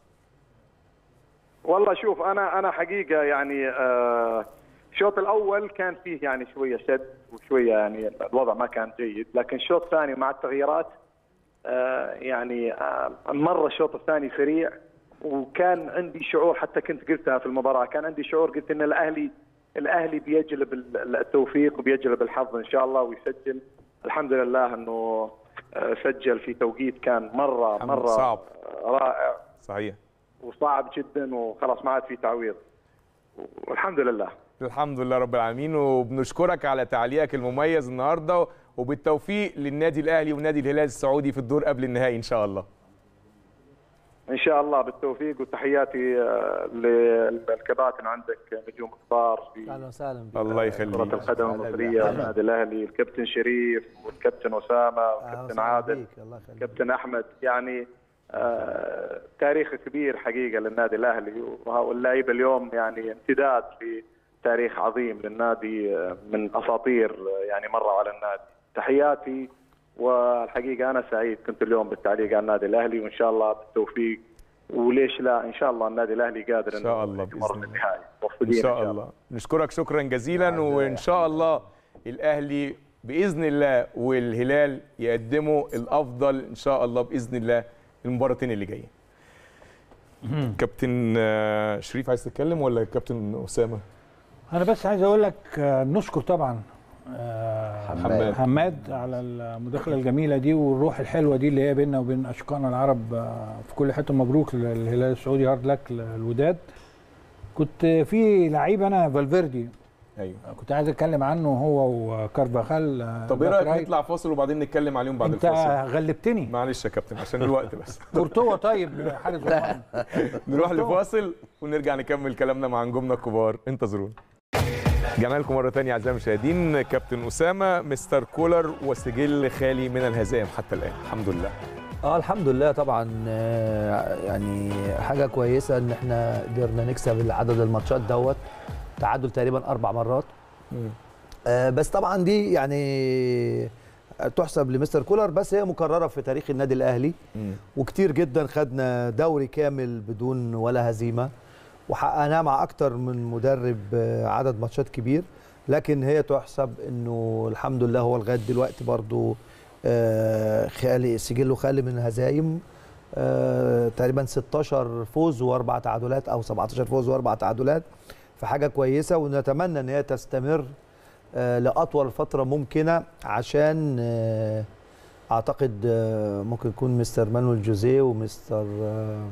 والله شوف انا انا حقيقه يعني آه، الشوط الاول كان فيه يعني شويه شد وشويه يعني الوضع ما كان جيد لكن الشوط الثاني مع التغييرات آه، يعني آه، مره الشوط الثاني سريع وكان عندي شعور حتى كنت قلتها في المباراه كان عندي شعور قلت ان الاهلي الاهلي بيجلب ال- التوفيق وبيجلب الحظ ان شاء الله ويسجل الحمد لله انه آه، سجل في توقيت كان مره الحمد مره صعب. رائع صحيح وصعب جدا وخلاص ما عاد في تعويض والحمد لله الحمد لله رب العالمين وبنشكرك على تعليقك المميز النهارده وبالتوفيق للنادي الاهلي ونادي الهلال السعودي في الدور قبل النهائي ان شاء الله ان شاء الله بالتوفيق وتحياتي آه، للكباتن عندك نجوم كبار في اهلا وسهلا بك الله يخليك كرة القدم المصرية النادي الأهلي الكابتن شريف والكابتن أسامة والكابتن عادل الله يخليك كابتن أحمد يعني آه تاريخ كبير حقيقة للنادي الأهلي واللعيبة اليوم يعني امتداد لتاريخ عظيم للنادي آه، من أساطير آه، يعني مروا على النادي تحياتي والحقيقة أنا سعيد كنت اليوم بالتعليق على النادي الأهلي وإن شاء الله بالتوفيق وليش لا إن شاء الله النادي الأهلي قادر ان شاء الله يمر باذن الله للنهائي ان موفقين شاء الله نشكرك شكرا جزيلا وان شاء الله الاهلي باذن الله والهلال يقدموا الافضل ان شاء الله باذن الله المباراتين اللي جايين كابتن آه، شريف عايز تتكلم ولا كابتن اسامه انا بس عايز اقول لك آه، نشكر طبعا آه، حماد. حماد على المداخله الجميله دي والروح الحلوه دي اللي هي بيننا وبين اشقائنا العرب آه، في كل حته مبروك للهلال السعودي هارد لك الوداد كنت في لعيب انا فالفيردي ايوه كنت عايز اتكلم عنه هو وكارفاخال آه، طب ايه باك رايك رايت. نطلع فاصل وبعدين نتكلم عليهم بعد انت الفاصل غلبتني معلش يا كابتن عشان الوقت بس كورتوا طيب حارس مرمى. نروح لفاصل ونرجع نكمل كلامنا مع نجومنا الكبار انتظرونا رجعنا لكم مره ثانيه اعزائي المشاهدين كابتن اسامه مستر كولر وسجل خالي من الهزائم حتى الان الحمد لله اه الحمد لله طبعا آه، يعني حاجه كويسه ان احنا قدرنا نكسب عدد الماتشات دوت تعادل تقريبا اربع مرات آه، بس طبعا دي يعني تحسب لمستر كولر بس هي مكرره في تاريخ النادي الاهلي وكتير جدا خدنا دوري كامل بدون ولا هزيمه وحققناها مع اكتر من مدرب آه، عدد ماتشات كبير لكن هي تحسب انه الحمد لله هو لغايه دلوقتي برضو آه، خالي سجله خالي من الهزايم آه، تقريبا 16 فوز واربع تعادلات او 17 فوز واربع تعادلات فحاجه كويسه ونتمنى ان هي تستمر آه، لاطول فتره ممكنه عشان آه، اعتقد آه، ممكن يكون مستر مانويل جوزيه ومستر آه،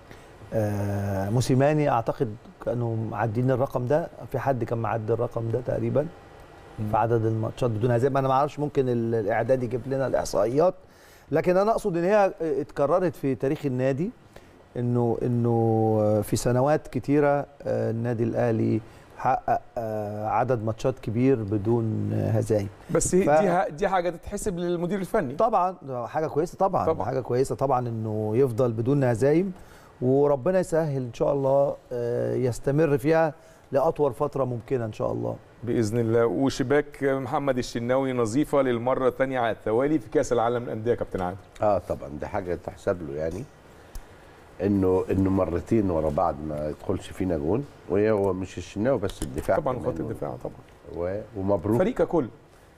آه، موسيماني اعتقد كانوا معدين الرقم ده في حد كان معدي الرقم ده تقريبا في عدد الماتشات بدون هزيمه انا ما اعرفش ممكن ال- الاعداد يجيب لنا الاحصائيات لكن انا اقصد ان هي اتكررت في تاريخ النادي انه انه في سنوات كتيره آه، النادي الاهلي حقق آه، عدد ماتشات كبير بدون هزايم بس هي ف- دي ه- دي حاجه تتحسب للمدير الفني طبعا ده حاجه كويسه طبعا, طبعاً. طبعا حاجه كويسه طبعا انه يفضل بدون هزايم وربنا يسهل ان شاء الله آه، يستمر فيها لاطول فتره ممكنه ان شاء الله باذن الله وشباك محمد الشناوي نظيفه للمره الثانيه على التوالي في كاس العالم للانديه يا كابتن عادل اه طبعا دي حاجه تحسب له يعني انه انه مرتين ورا بعض ما يدخلش فينا جون وهي هو مش الشناوي بس الدفاع طبعا كمان. خط الدفاع طبعا و- ومبروك فريق ككل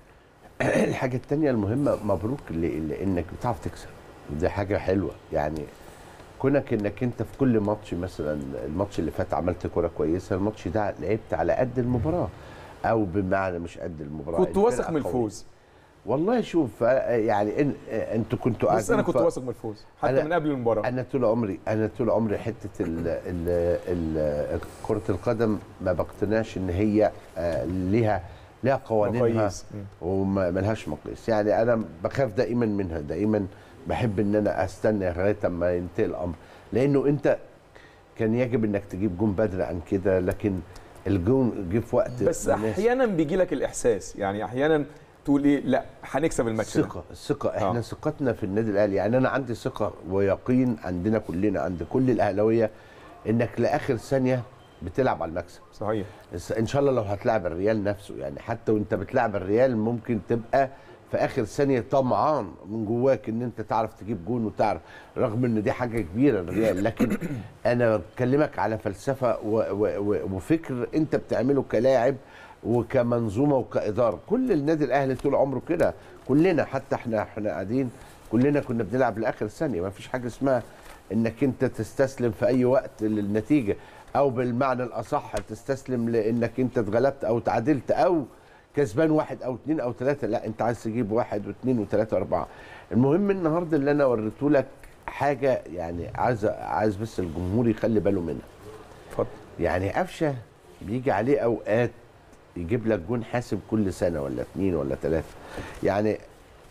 الحاجه الثانيه المهمه مبروك ل- لانك بتعرف تكسب دي حاجه حلوه يعني كونك انك انت في كل ماتش مثلا الماتش اللي فات عملت كره كويسه الماتش ده لعبت على قد المباراه او بمعنى مش قد المباراه كنت واثق الفرقة من قوية. الفوز والله شوف آه، يعني إن آه، انتوا كنتوا بس انا قاعدين كنت ف- واثق من الفوز حتى أنا- من قبل المباراه انا طول عمري انا طول عمري حته ال ال ال كره القدم ما بقتنعش ان هي آه، ليها ليها قوانينها مقاييس. مم. وما ملهاش مقياس يعني انا بخاف دائما منها دائما بحب ان انا استنى لغايه اما ينتهي الامر لانه انت كان يجب انك تجيب جون بدري عن كده لكن الجون جه في وقت بس مناسب. احيانا بيجي لك الاحساس يعني احيانا تقول ايه لا هنكسب الماتش ده. ثقة الثقة احنا آه. ثقتنا في النادي الاهلي يعني انا عندي ثقة ويقين عندنا كلنا عند كل الاهلاوية انك لاخر ثانية بتلعب على المكسب صحيح بس ان شاء الله لو هتلاعب الريال نفسه يعني حتى وانت بتلعب الريال ممكن تبقى في اخر ثانيه طمعان من جواك ان انت تعرف تجيب جون وتعرف رغم ان دي حاجه كبيره الريال لكن انا بكلمك على فلسفه و و و وفكر انت بتعمله كلاعب وكمنظومه وكاداره كل النادي الاهلي طول عمره كده كلنا حتى احنا احنا قاعدين كلنا كنا بنلعب لاخر ثانيه ما فيش حاجه اسمها انك انت تستسلم في اي وقت للنتيجه او بالمعنى الاصح تستسلم لانك انت اتغلبت او تعادلت او كسبان واحد او اثنين او ثلاثه لا انت عايز تجيب واحد واثنين وثلاثه واربعه المهم النهارده اللي انا وريته لك حاجه يعني عايز عايز بس الجمهور يخلي باله منها اتفضل يعني قفشه بيجي عليه اوقات يجيب لك جون حاسب كل سنه ولا اثنين ولا ثلاثه يعني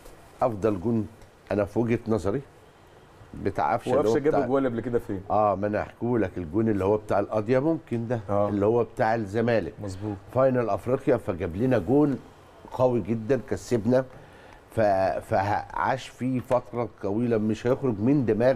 افضل جون انا في وجهه نظري بتاع قفشه اللي هو وقفشه جاب بتاع- اجوال قبل كده فين اه ما انا احكوا لك الجون اللي هو بتاع القضيه ممكن ده آه. اللي هو بتاع الزمالك مظبوط فاينل افريقيا فجاب لنا جون قوي جدا كسبنا ف... فعاش فيه فتره طويله مش هيخرج من دماغ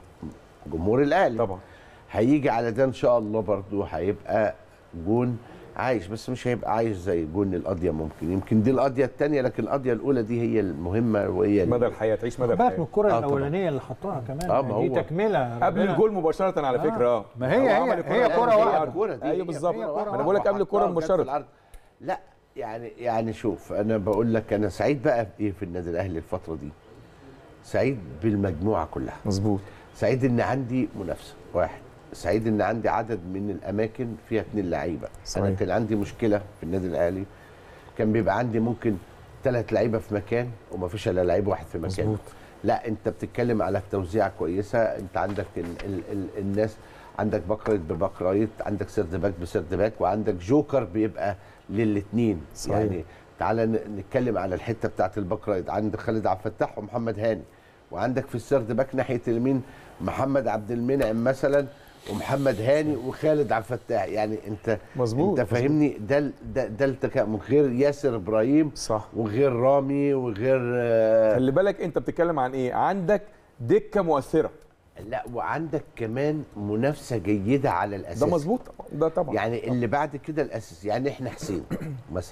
جمهور الاهلي طبعا هيجي على ده ان شاء الله برضو هيبقى جون عايش بس مش هيبقى عايش زي جون القضيه ممكن يمكن دي القضيه الثانيه لكن القضيه الاولى دي هي المهمه وهي مدى الحياه تعيش مدى بالك الحياه من الكره آه طبعاً. الاولانيه اللي حطها كمان آه، ما دي هو تكمله قبل ربنا- الجول مباشره على فكره اه ما هي- هو هي- عمل الكرة هي الأولانية. كرة واحدة. الكرة دي ايوه هي بالظبط كرة ما واحدة. انا بقول لك قبل الكره وحطها وجت في مباشره العرض. لا يعني يعني شوف انا بقول لك انا سعيد بقى بايه في النادي الاهلي الفتره دي سعيد بالمجموعه كلها مظبوط سعيد ان عندي منافسه واحد سعيد ان عندي عدد من الاماكن فيها اثنين لعيبه انا صحيح. كان عندي مشكله في النادي الاهلي كان بيبقى عندي ممكن ثلاث لعيبه في مكان وما فيش الا لعيب واحد في مكان مظبوط. لا انت بتتكلم على توزيع كويسه انت عندك ال ال ال الناس عندك بكريت ببكريت عندك سرد باك بسرد باك وعندك جوكر بيبقى للاثنين صحيح. يعني تعالى ن- نتكلم على الحته بتاعت البكريت عندك خالد عبد الفتاح ومحمد هاني وعندك في السرد باك ناحيه اليمين محمد عبد المنعم مثلا ومحمد هاني وخالد عبد الفتاح يعني انت مظبوط انت فاهمني ده ال- ده ده التكامل غير ياسر ابراهيم صح وغير رامي وغير آه، خلي بالك انت بتتكلم عن ايه عندك دكه مؤثره لا وعندك كمان منافسه جيده على الاساس ده مظبوط طبعا ده طبعا يعني اللي بعد كده الاساس يعني احنا حسين مثلا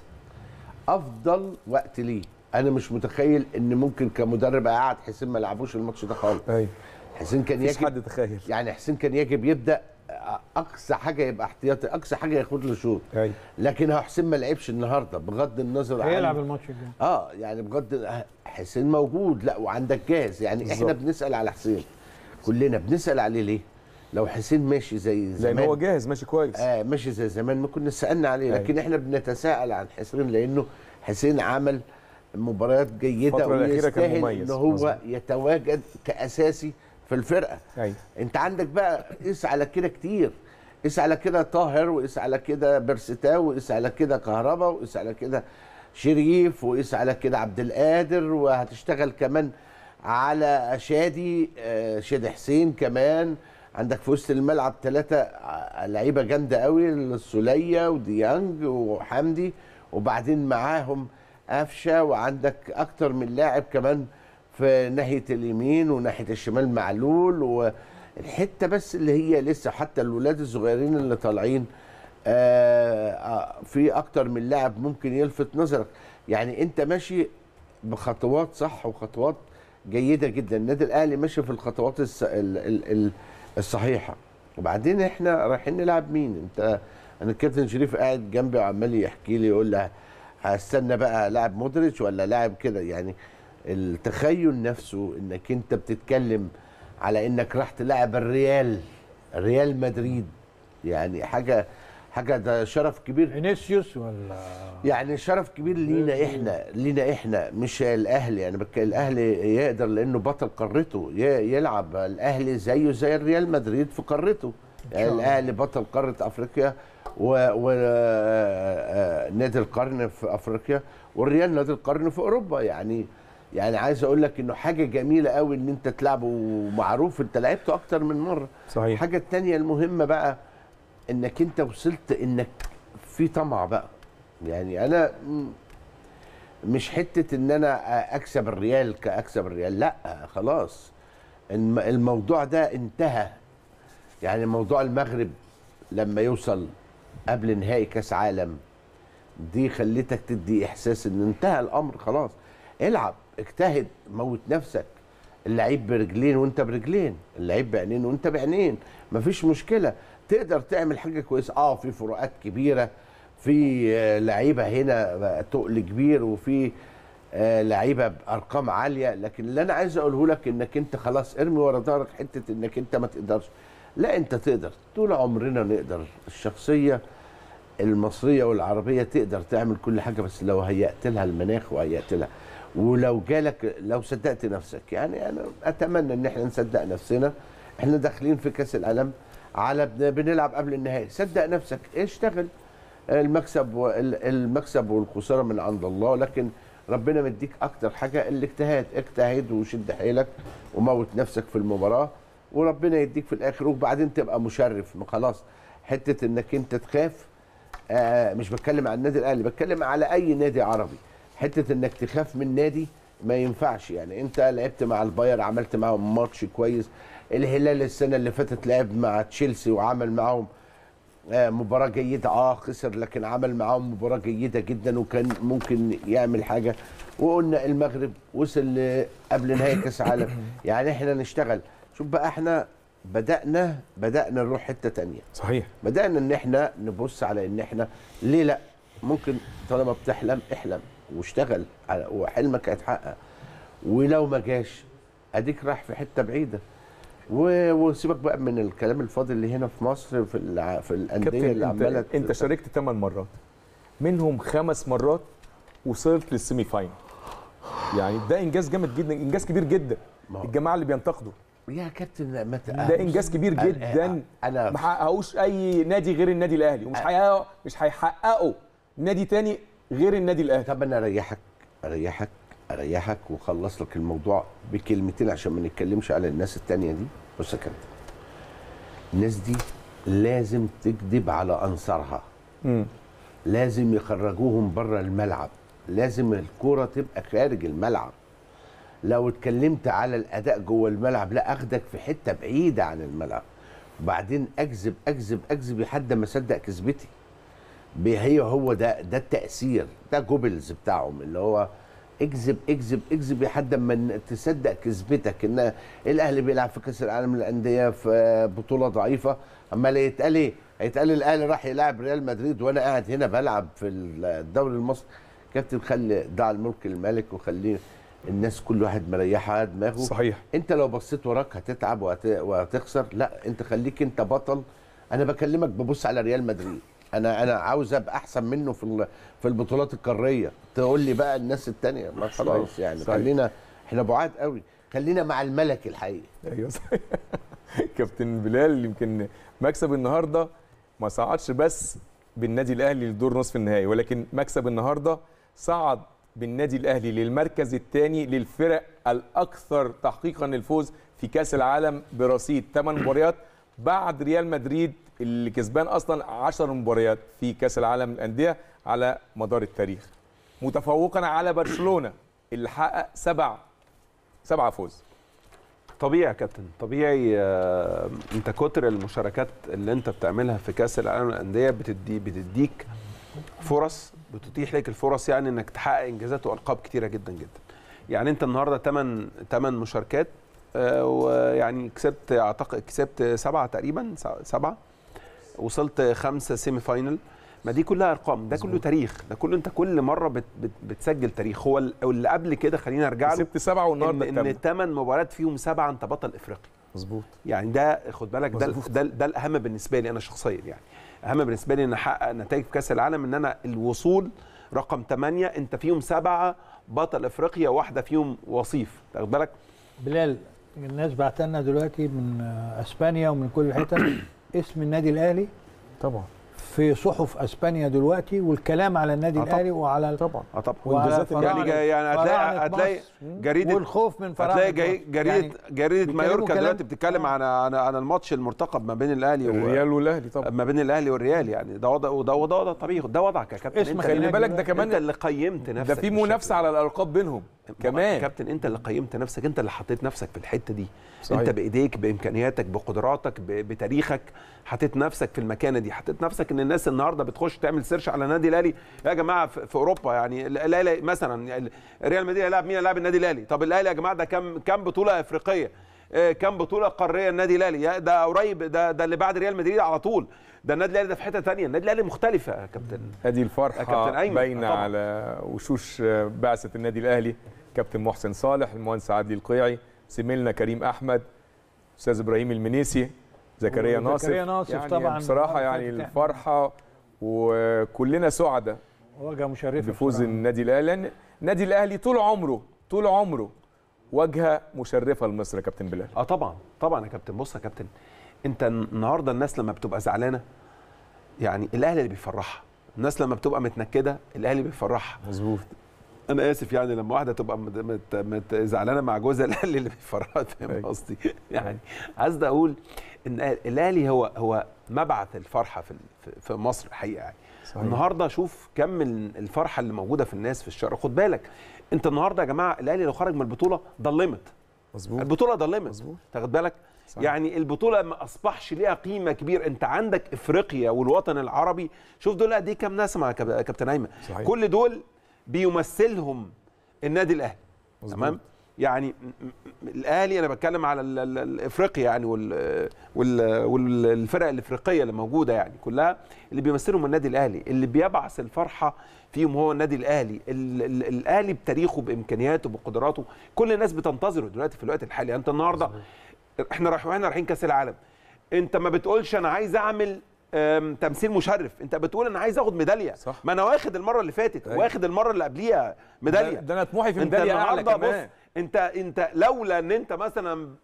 افضل وقت ليه انا مش متخيل ان ممكن كمدرب قاعد حسين ما لعبوش الماتش ده خالص ايوه حسين كان مفيش يجب حد تخيل يعني حسين كان يجب يبدا اقصى حاجه يبقى احتياطي اقصى حاجه ياخد له شوط ايوه لكن هو حسين ما لعبش النهارده بغض النظر عن هيلعب الماتش الجاي اه يعني بجد حسين موجود لا وعندك جاهز يعني احنا بالظبط. بنسال على حسين كلنا بنسال عليه ليه لو حسين ماشي زي زمان لان هو جاهز ماشي كويس آه ماشي زي زمان ما كنا سالنا عليه أيوة. لكن احنا بنتساءل عن حسين لانه حسين عمل مباريات جيده الفترة الأخيرة كان ويستاهل مميز. ان هو مظبوط. يتواجد كاساسي في الفرقه ايوه انت عندك بقى قيس على كده كتير قيس على كده طاهر وقيس على كده بيرستاو وقيس على كده كهربا وقيس على كده شريف وقيس على كده عبد القادر وهتشتغل كمان على شادي آه، شادي حسين كمان عندك في وسط الملعب ثلاثة لعيبة جامدة قوي السولية وديانج وحمدي وبعدين معاهم قفشة وعندك أكتر من لاعب كمان في ناحية اليمين وناحية الشمال معلول والحتة بس اللي هي لسه حتى الولاد الصغيرين اللي طالعين آه، آه، في أكتر من لاعب ممكن يلفت نظرك يعني أنت ماشي بخطوات صح وخطوات جيده جدا النادي الاهلي ماشي في الخطوات الس... ال... ال... ال... الصحيحه وبعدين احنا رايحين نلعب مين انت انا الكابتن شريف قاعد جنبي وعمال يحكي لي يقول لي هستنى بقى لاعب مودريتش ولا لاعب كده يعني التخيل نفسه انك انت بتتكلم على انك راح تلعب الريال ريال مدريد يعني حاجه حاجه ده شرف كبير فينيسيوس ولا يعني شرف كبير لينا احنا لينا احنا مش الاهلي يعني بك الاهلي يقدر لانه بطل قارته ي- يلعب الاهلي زيه زي الريال مدريد في قارته يعني الله. الاهلي بطل قاره افريقيا ونادي القرن في افريقيا والريال نادي القرن في اوروبا يعني يعني عايز اقول لك انه حاجه جميله قوي ان انت تلعبه ومعروف انت لعبته اكتر من مره صحيح الحاجه الثانيه المهمه بقى انك انت وصلت انك في طمع بقى يعني انا م- مش حته ان انا اكسب الريال كاكسب الريال لا خلاص الم- الموضوع ده انتهى يعني موضوع المغرب لما يوصل قبل نهائي كاس عالم دي خلتك تدي احساس ان انتهى الامر خلاص العب اجتهد موت نفسك اللعيب برجلين وانت برجلين اللعيب بعينين وانت بعينين مفيش مشكله تقدر تعمل حاجه كويسه اه في فروقات كبيره في آه، لعيبه هنا بقى تقل كبير وفي آه، لعيبه بارقام عاليه لكن اللي انا عايز اقوله لك انك انت خلاص ارمي ورا ظهرك حته انك انت ما تقدرش لا انت تقدر طول عمرنا نقدر الشخصيه المصريه والعربيه تقدر تعمل كل حاجه بس لو هيأت لها المناخ وهيأت لها ولو جالك لو صدقت نفسك يعني انا اتمنى ان احنا نصدق نفسنا احنا داخلين في كاس العالم على بن- بنلعب قبل النهائي صدق نفسك اشتغل المكسب وال- المكسب والخساره من عند الله لكن ربنا مديك اكتر حاجه الاجتهاد اجتهد وشد حيلك وموت نفسك في المباراه وربنا يديك في الاخر وبعدين تبقى مشرف ما خلاص حته انك انت تخاف آه مش بتكلم عن النادي الاهلي بتكلم على اي نادي عربي حته انك تخاف من نادي ما ينفعش يعني انت لعبت مع الباير عملت معاهم ماتش كويس الهلال السنه اللي فاتت لعب مع تشيلسي وعمل معاهم آه، مباراة جيدة اه خسر لكن عمل معاهم مباراة جيدة جدا وكان ممكن يعمل حاجة وقلنا المغرب وصل ل- قبل نهائي كاس عالم يعني احنا نشتغل شوف بقى احنا بدأنا بدأنا نروح حتة تانية صحيح بدأنا ان احنا نبص على ان احنا ليه لا ممكن طالما بتحلم احلم واشتغل على- وحلمك هيتحقق ولو ما جاش اديك رايح في حتة بعيدة و- وسيبك بقى من الكلام الفاضي اللي هنا في مصر في الع- في الانديه كابتن اللي انت, عماله انت شاركت 8 مرات منهم خمس مرات وصلت للسيمي فاينل يعني ده انجاز جامد جدا انجاز كبير جدا الجماعه اللي بينتقدوا يا كابتن ما ده انجاز كبير جدا انا ما حققوش اي نادي غير النادي الاهلي ومش هيحققوا مش هيحققوا نادي تاني غير النادي الاهلي طب انا اريحك اريحك اريحك واخلص لك الموضوع بكلمتين عشان ما نتكلمش على الناس التانية دي بص يا كابتن الناس دي لازم تكذب على انصارها لازم يخرجوهم بره الملعب لازم الكرة تبقى خارج الملعب لو اتكلمت على الاداء جوه الملعب لا اخدك في حته بعيده عن الملعب وبعدين اكذب اكذب اكذب لحد ما اصدق كذبتي هي هو ده ده التاثير ده جوبلز بتاعهم اللي هو اكذب اكذب اكذب لحد ما تصدق كذبتك ان الاهلي بيلعب في كاس العالم للانديه في بطوله ضعيفه اما اللي يتقال ايه؟ هيتقال الاهلي راح يلعب ريال مدريد وانا قاعد هنا بلعب في الدوري المصري كابتن خلي ضع الملك الملك وخليه الناس كل واحد مريحه دماغه صحيح انت لو بصيت وراك هتتعب وهت... وهتخسر لا انت خليك انت بطل انا بكلمك ببص على ريال مدريد انا انا عاوز ابقى احسن منه في في البطولات القاريه تقول لي بقى الناس التانية ما خلاص يعني صحيح. خلينا احنا بعاد قوي خلينا مع الملك الحقيقي ايوه صحيح كابتن بلال يمكن مكسب النهارده ما صعدش بس بالنادي الاهلي لدور نصف النهائي ولكن مكسب النهارده صعد بالنادي الاهلي للمركز الثاني للفرق الاكثر تحقيقا للفوز في كاس العالم برصيد 8 مباريات بعد ريال مدريد اللي كسبان اصلا 10 مباريات في كاس العالم للانديه على مدار التاريخ متفوقا على برشلونه اللي حقق سبع سبعة فوز طبيعي يا كابتن طبيعي آه، انت كتر المشاركات اللي انت بتعملها في كاس العالم للانديه بتدي بتديك فرص بتتيح لك الفرص يعني انك تحقق انجازات والقاب كتيره جدا جدا يعني انت النهارده 8 8 مشاركات آه، ويعني كسبت اعتقد كسبت سبعه تقريبا سبعه وصلت خمسه سيمي فاينل ما دي كلها ارقام ده كله تاريخ ده كله انت كل مره بت بت بتسجل تاريخ هو ال- اللي قبل كده خلينا ارجع له كسبت سبعه والنهارده ان, إن الثامنه الثمان مباريات فيهم سبعه انت بطل افريقي مظبوط يعني ده خد بالك ده مظبوط. ده, ده الاهم بالنسبه لي انا شخصيا يعني اهم بالنسبه لي ان احقق نتائج في كاس العالم ان انا الوصول رقم 8 انت فيهم سبعه بطل افريقيا واحده فيهم وصيف تاخد بالك بلال الناس بعتلنا دلوقتي من آه، اسبانيا ومن كل الحتت اسم النادي الاهلي طبعا في صحف اسبانيا دلوقتي والكلام على النادي آه طبعا. الاهلي وعلى طبعا اه طبعا وعلى يعني فراعنة- جا- يعني هتلاقي فراعنة هتلاقي مصر. جريده والخوف من فراعنة هتلاقي جاي- مصر. جريده يعني جريده بيتكلموا مايوركا كلام- دلوقتي بتتكلم عن عن عن الماتش المرتقب ما بين الاهلي الريال والاهلي طبعا ما بين الاهلي والريال يعني ده وضع وده وده وضع طبيعي ده وضعك يا كابتن اسم انت خلي اللي- بالك ده كمان انت اللي قيمت نفسك ده في بالشكل منافسه على الالقاب بينهم كمان كابتن انت اللي قيمت نفسك انت اللي حطيت نفسك في الحته دي صحيح. انت بايديك بامكانياتك بقدراتك ب- بتاريخك حطيت نفسك في المكانه دي حطيت نفسك ان الناس النهارده بتخش تعمل سيرش على النادي الاهلي يا جماعه في في اوروبا يعني الاهلي مثلا ال- ريال مدريد هيلاعب مين هيلاعب النادي الاهلي طب الاهلي يا جماعه ده كام كام بطوله افريقيه آه، كام بطوله قاريه النادي الاهلي يا ده قريب ده ده اللي بعد ريال مدريد على طول ده النادي الاهلي ده في حته ثانيه النادي الاهلي مختلفه يا كابتن هذه يا الفرحه كابتن أيمن. باينه طبعاً. على وشوش بعثه النادي الاهلي كابتن محسن صالح المهندس عادل القيعي زميلنا كريم احمد استاذ ابراهيم المنيسي زكريا ناصف وزكريا ناصف يعني طبعاً. بصراحه يعني فاتح. الفرحه وكلنا سعداء واجهه مشرفه بفوز بصراحة. النادي الاهلي لان النادي الاهلي طول عمره طول عمره واجهه مشرفه لمصر يا كابتن بلال اه طبعا طبعا يا كابتن بص يا كابتن انت النهارده الناس لما بتبقى زعلانه يعني الاهلي اللي بيفرحها الناس لما بتبقى متنكده الاهلي بيفرحها مظبوط انا اسف يعني لما واحده تبقى مت مت مت زعلانه مع جوزها الاهلي اللي بيفرحها فاهم أيوة. قصدي يعني عايز اقول ان الاهلي هو هو مبعث الفرحه في في- في مصر الحقيقه يعني صحيح. النهارده شوف كم ال- الفرحه اللي موجوده في الناس في الشارع خد بالك انت النهارده يا جماعه الاهلي لو خرج من البطوله ضلمت مظبوط البطوله ضلمت مظبوط تاخد بالك صحيح. يعني البطوله ما اصبحش ليها قيمه كبيره انت عندك افريقيا والوطن العربي شوف دول قد ايه كام ناس مع كاب- كابتن ايمن صحيح. كل دول بيمثلهم النادي الاهلي مظبوط. تمام يعني م- م- الاهلي انا بتكلم على ال- ال- الافريقيا يعني وال وال والفرق الافريقيه اللي موجوده يعني كلها اللي بيمثلهم النادي الاهلي اللي بيبعث الفرحه فيهم هو النادي الاهلي ال- ال- الاهلي بتاريخه بامكانياته بقدراته كل الناس بتنتظره دلوقتي في الوقت الحالي انت النهارده احنا رايحين احنا رايحين كاس العالم انت ما بتقولش انا عايز اعمل أم، تمثيل مشرف انت بتقول انا عايز اخد ميداليه صح. ما انا واخد المره اللي فاتت أيوة. واخد المره اللي قبليها ميداليه ده- ده أنا طموحي في انت ميدالية أعلى النهاردة كمان. بص انت انت لولا ان انت مثلا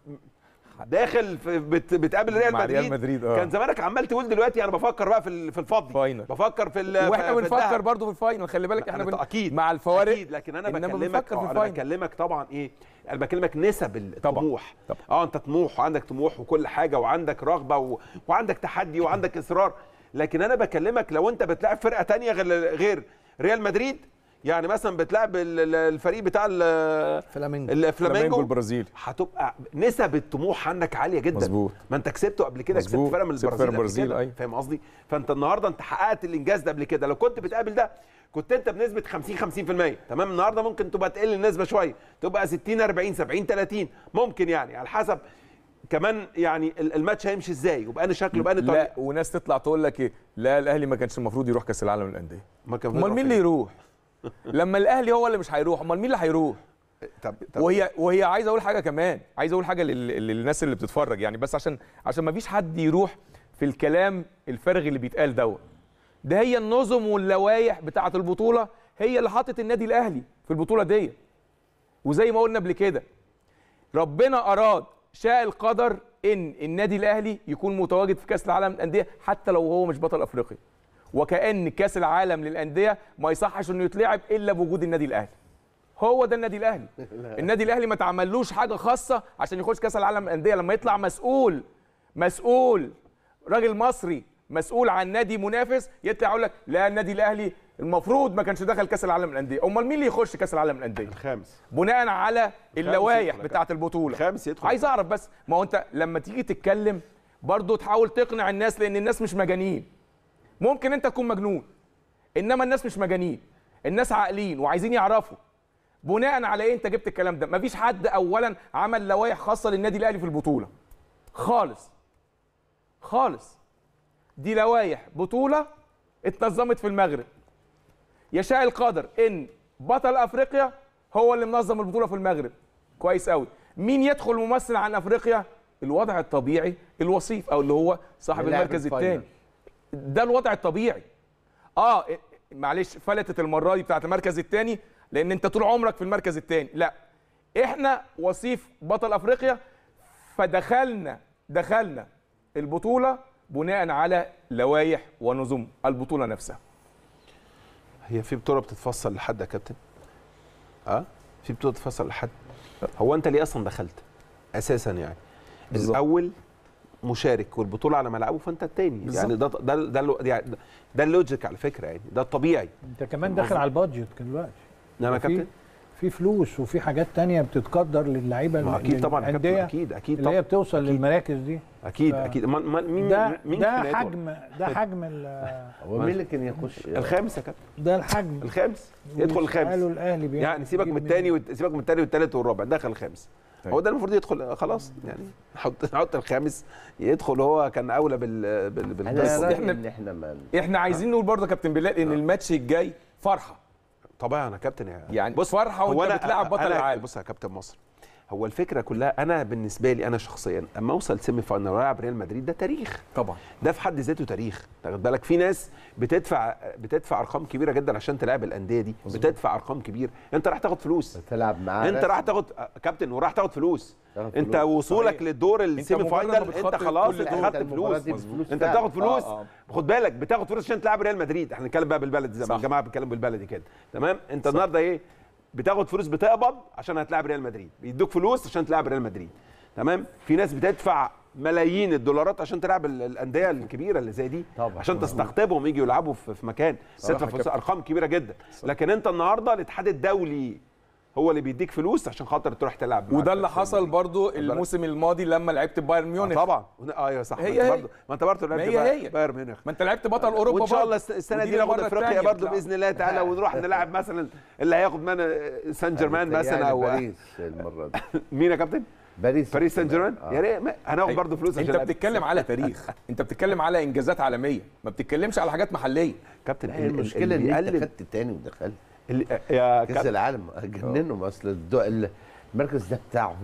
داخل في بت بتقابل ريال مع مدريد, ريال مدريد، آه. كان زمانك عمال تقول دلوقتي انا بفكر بقى في ال- في الفضي فاينل بفكر في ال- واحنا في- في بنفكر الذهب. برضو في الفاينل خلي بالك احنا أنا بن... اكيد مع الفوارق اكيد لكن انا إنما بكلمك بنفكر في آه، انا الفاينل. بكلمك طبعا ايه انا بكلمك نسب الطموح اه انت طموح وعندك طموح وكل حاجه وعندك رغبه و... وعندك تحدي وعندك اصرار لكن انا بكلمك لو انت بتلاعب فرقه تانية غير غير ريال مدريد يعني مثلا بتلاعب ال- ال- الفريق بتاع ال- فلامينجو الفلامينجو البرازيلي هتبقى نسب الطموح عندك عاليه جدا مظبوط. ما انت كسبته قبل كده كسبت مظبوط. فرقه من كسبت البرازيل فرقة قبل البرازيل، كده. أيوة. فاهم قصدي فانت النهارده انت حققت الانجاز ده قبل كده لو كنت بتقابل ده كنت انت بنسبه 50 50% تمام النهارده ممكن تبقى تقل النسبه شويه تبقى 60 40 70 30 ممكن يعني على حسب كمان يعني ال- الماتش هيمشي ازاي وبقى شكله بقى لا وناس تطلع تقول لك ايه لا الاهلي ما كانش المفروض يروح كاس العالم للانديه ما كان امال مين اللي يروح لما الاهلي هو اللي مش هيروح امال مين اللي هيروح طب وهي وهي عايز اقول حاجه كمان عايز اقول حاجه لل- للناس اللي بتتفرج يعني بس عشان عشان ما فيش حد يروح في الكلام الفارغ اللي بيتقال دوت ده هي النظم واللوائح بتاعه البطوله هي اللي حطت النادي الاهلي في البطوله دي وزي ما قلنا قبل كده ربنا اراد شاء القدر ان النادي الاهلي يكون متواجد في كاس العالم للانديه حتى لو هو مش بطل افريقيا وكان كاس العالم للانديه ما يصحش انه يتلعب الا بوجود النادي الاهلي هو ده النادي الاهلي النادي الاهلي ما تعملوش حاجه خاصه عشان يخش كاس العالم للانديه لما يطلع مسؤول مسؤول راجل مصري مسؤول عن نادي منافس يطلع يقول لك لا النادي الاهلي المفروض ما كانش دخل كاس العالم للانديه امال مين اللي يخش كاس العالم للانديه الخامس بناء على اللوائح يدخل. بتاعه البطوله الخامس يدخل. عايز اعرف بس ما هو انت لما تيجي تتكلم برضه تحاول تقنع الناس لان الناس مش مجانين ممكن انت تكون مجنون انما الناس مش مجانين الناس عاقلين وعايزين يعرفوا بناء على ايه انت جبت الكلام ده مفيش حد اولا عمل لوائح خاصه للنادي الاهلي في البطوله خالص خالص دي لوائح بطوله اتنظمت في المغرب يشاء القدر ان بطل افريقيا هو اللي منظم البطوله في المغرب كويس قوي مين يدخل ممثل عن افريقيا الوضع الطبيعي الوصيف او اللي هو صاحب اللاعب المركز الفاينل. الثاني ده الوضع الطبيعي اه إيه، معلش فلتت المره دي بتاعت المركز الثاني لان انت طول عمرك في المركز الثاني لا احنا وصيف بطل افريقيا فدخلنا دخلنا البطوله بناء على لوائح ونظم البطوله نفسها هي في بطوله بتتفصل لحد يا كابتن اه في بطوله بتتفصل لحد هو انت ليه اصلا دخلت اساسا يعني بالظبط. الاول مشارك والبطوله على ملعبه فانت التاني بالظبط. يعني ده ده ده ده, يعني ده اللوجيك على فكره يعني ده الطبيعي انت كمان داخل على البادجت دلوقتي نعم يا في- كابتن في فلوس وفي حاجات تانية بتتقدر للعيبه ما اكيد طبعا يا كابتن للأندية اكيد اكيد اللي هي طبعا بتوصل للمراكز دي اكيد ف- اكيد ما ما مين ده مين ده كان يدخل؟ حجم ده حجم ال- هو مين اللي كان يخش الخامس يا كابتن ده الحجم الخامس يدخل الخامس قالوا الاهلي بيعمل- يعني سيبك من بيجيب الثاني والت- سيبك من الثاني والثالث والرابع دخل الخامس هو ده المفروض يدخل خلاص يعني نحط نحط الخامس يدخل هو كان اولى بال بال بال انا بس رايي احنا- ان احنا ما احنا عايزين نقول برضه يا كابتن بلال ان الماتش الجاي فرحه طبعا يا كابتن يعني, يعني بص فرحه وانت بتلعب بطل أنا- العالم بص يا كابتن مصر هو الفكره كلها انا بالنسبه لي انا شخصيا اما اوصل سيمي فاينل والعب ريال مدريد ده تاريخ طبعا ده في حد ذاته تاريخ واخد بالك في ناس بتدفع بتدفع ارقام كبيره جدا عشان تلعب الانديه دي بتدفع ارقام كبيره انت راح تاخد فلوس تلعب معاه انت رسمي. راح تاخد كابتن وراح تاخد فلوس تاخد انت فلوس. وصولك صحيح. للدور انت السيمي مجرد ما فاينل انت بتخاطب خلاص كل انت ده، خدت انت المباراة فلوس دي بفلوس انت فعلا. بتاخد فلوس اه، اه. خد بالك بتاخد فلوس عشان تلعب ريال مدريد احنا بنتكلم بقى بالبلدي زي ما الجماعه بيتكلموا بالبلدي كده تمام انت النهارده ايه بتاخد فلوس بتقبض عشان هتلاعب ريال مدريد بيدوك فلوس عشان تلعب ريال مدريد تمام في ناس بتدفع ملايين الدولارات عشان تلعب ال- الانديه الكبيره اللي زي دي طبعا عشان تستقطبهم يجوا يلعبوا في في مكان صح تدفع يا فلوس كابتن. ارقام كبيره جدا لكن انت النهارده الاتحاد الدولي هو اللي بيديك فلوس عشان خاطر تروح تلعب مع وده اللي الفريق. حصل برضو الموسم الماضي لما لعبت بايرن ميونخ طبعا ايوه صح هي ما انت هي. برضه ما انت برضه ما لعبت هي باير- هي. بايرن ميونخ ما انت لعبت بطل اوروبا وان شاء الله برضه. الس- السنه ودي دي ناخد المرة افريقيا التانية برضه بتلعب. باذن الله تعالى ونروح نلعب مثلا اللي هياخد معانا سان جيرمان مثلا يعني او باريس المره دي مين يا كابتن؟ باريس باريس سان جيرمان آه. يا ريت ما- هناخد برضه فلوس عشان انت نلعب. بتتكلم على تاريخ انت بتتكلم على انجازات عالميه ما بتتكلمش على حاجات محليه كابتن لا، هي المشكله ان انت خدت تاني ودخلت يا كاس العالم جننهم اصل الدو... المركز ده بتاعهم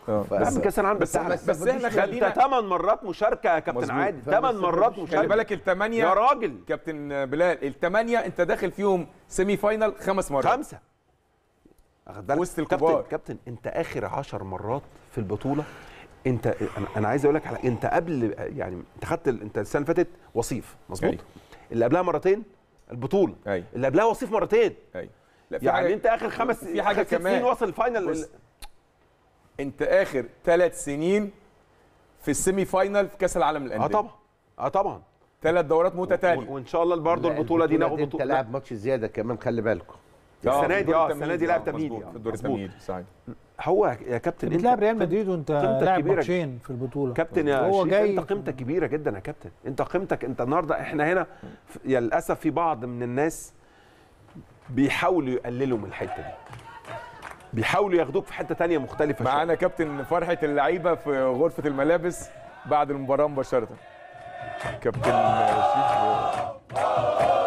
اه بس كاس العالم بس بتاعنا بس, بس احنا ده خلينا انت 8 مرات مشاركه يا كابتن مظبوط. عادل 8 مرات مشاركه خلي بالك الثمانية يا راجل كابتن بلال الثمانية انت داخل فيهم سيمي فاينال خمس مرات خمسة واخد بالك وسط كابتن الكبار. كابتن انت اخر 10 مرات في البطوله انت انا, أنا عايز اقول لك على انت قبل يعني انت خدت ال- انت السنه اللي فاتت وصيف مظبوط أيوة. اللي قبلها مرتين البطوله أيوة. اللي قبلها وصيف مرتين ايوه لا في يعني حاجة- انت اخر خمس في حاجه آخر ست كمان سنين واصل الفاينل بص، انت اخر ثلاث سنين في السيمي فاينال في كاس العالم للانديه اه طبعا اه طبعا ثلاث دورات متتاليه وان شاء الله برضه لا، البطوله دي ناخد انت بطوله لاعب ماتش زياده كمان خلي بالكم السنه في دي الدور اه التمهيدي، السنه دي لعب آه، تمهيدي مظبوط، آه، في الدور مظبوط. التمهيدي صحيح هو يا كابتن انت بتلعب ريال مدريد وانت قيمتك لاعب كبيرة ماتشين في البطوله كابتن يا هو شريف جاي انت قيمتك كبيره جدا يا كابتن انت قيمتك انت النهارده احنا هنا ف- يا للاسف في بعض من الناس بيحاولوا يقللوا من الحته دي بيحاولوا ياخدوك في حته تانية مختلفه شوية. معانا كابتن فرحه اللعيبه في غرفه الملابس بعد المباراه مباشره كابتن شريف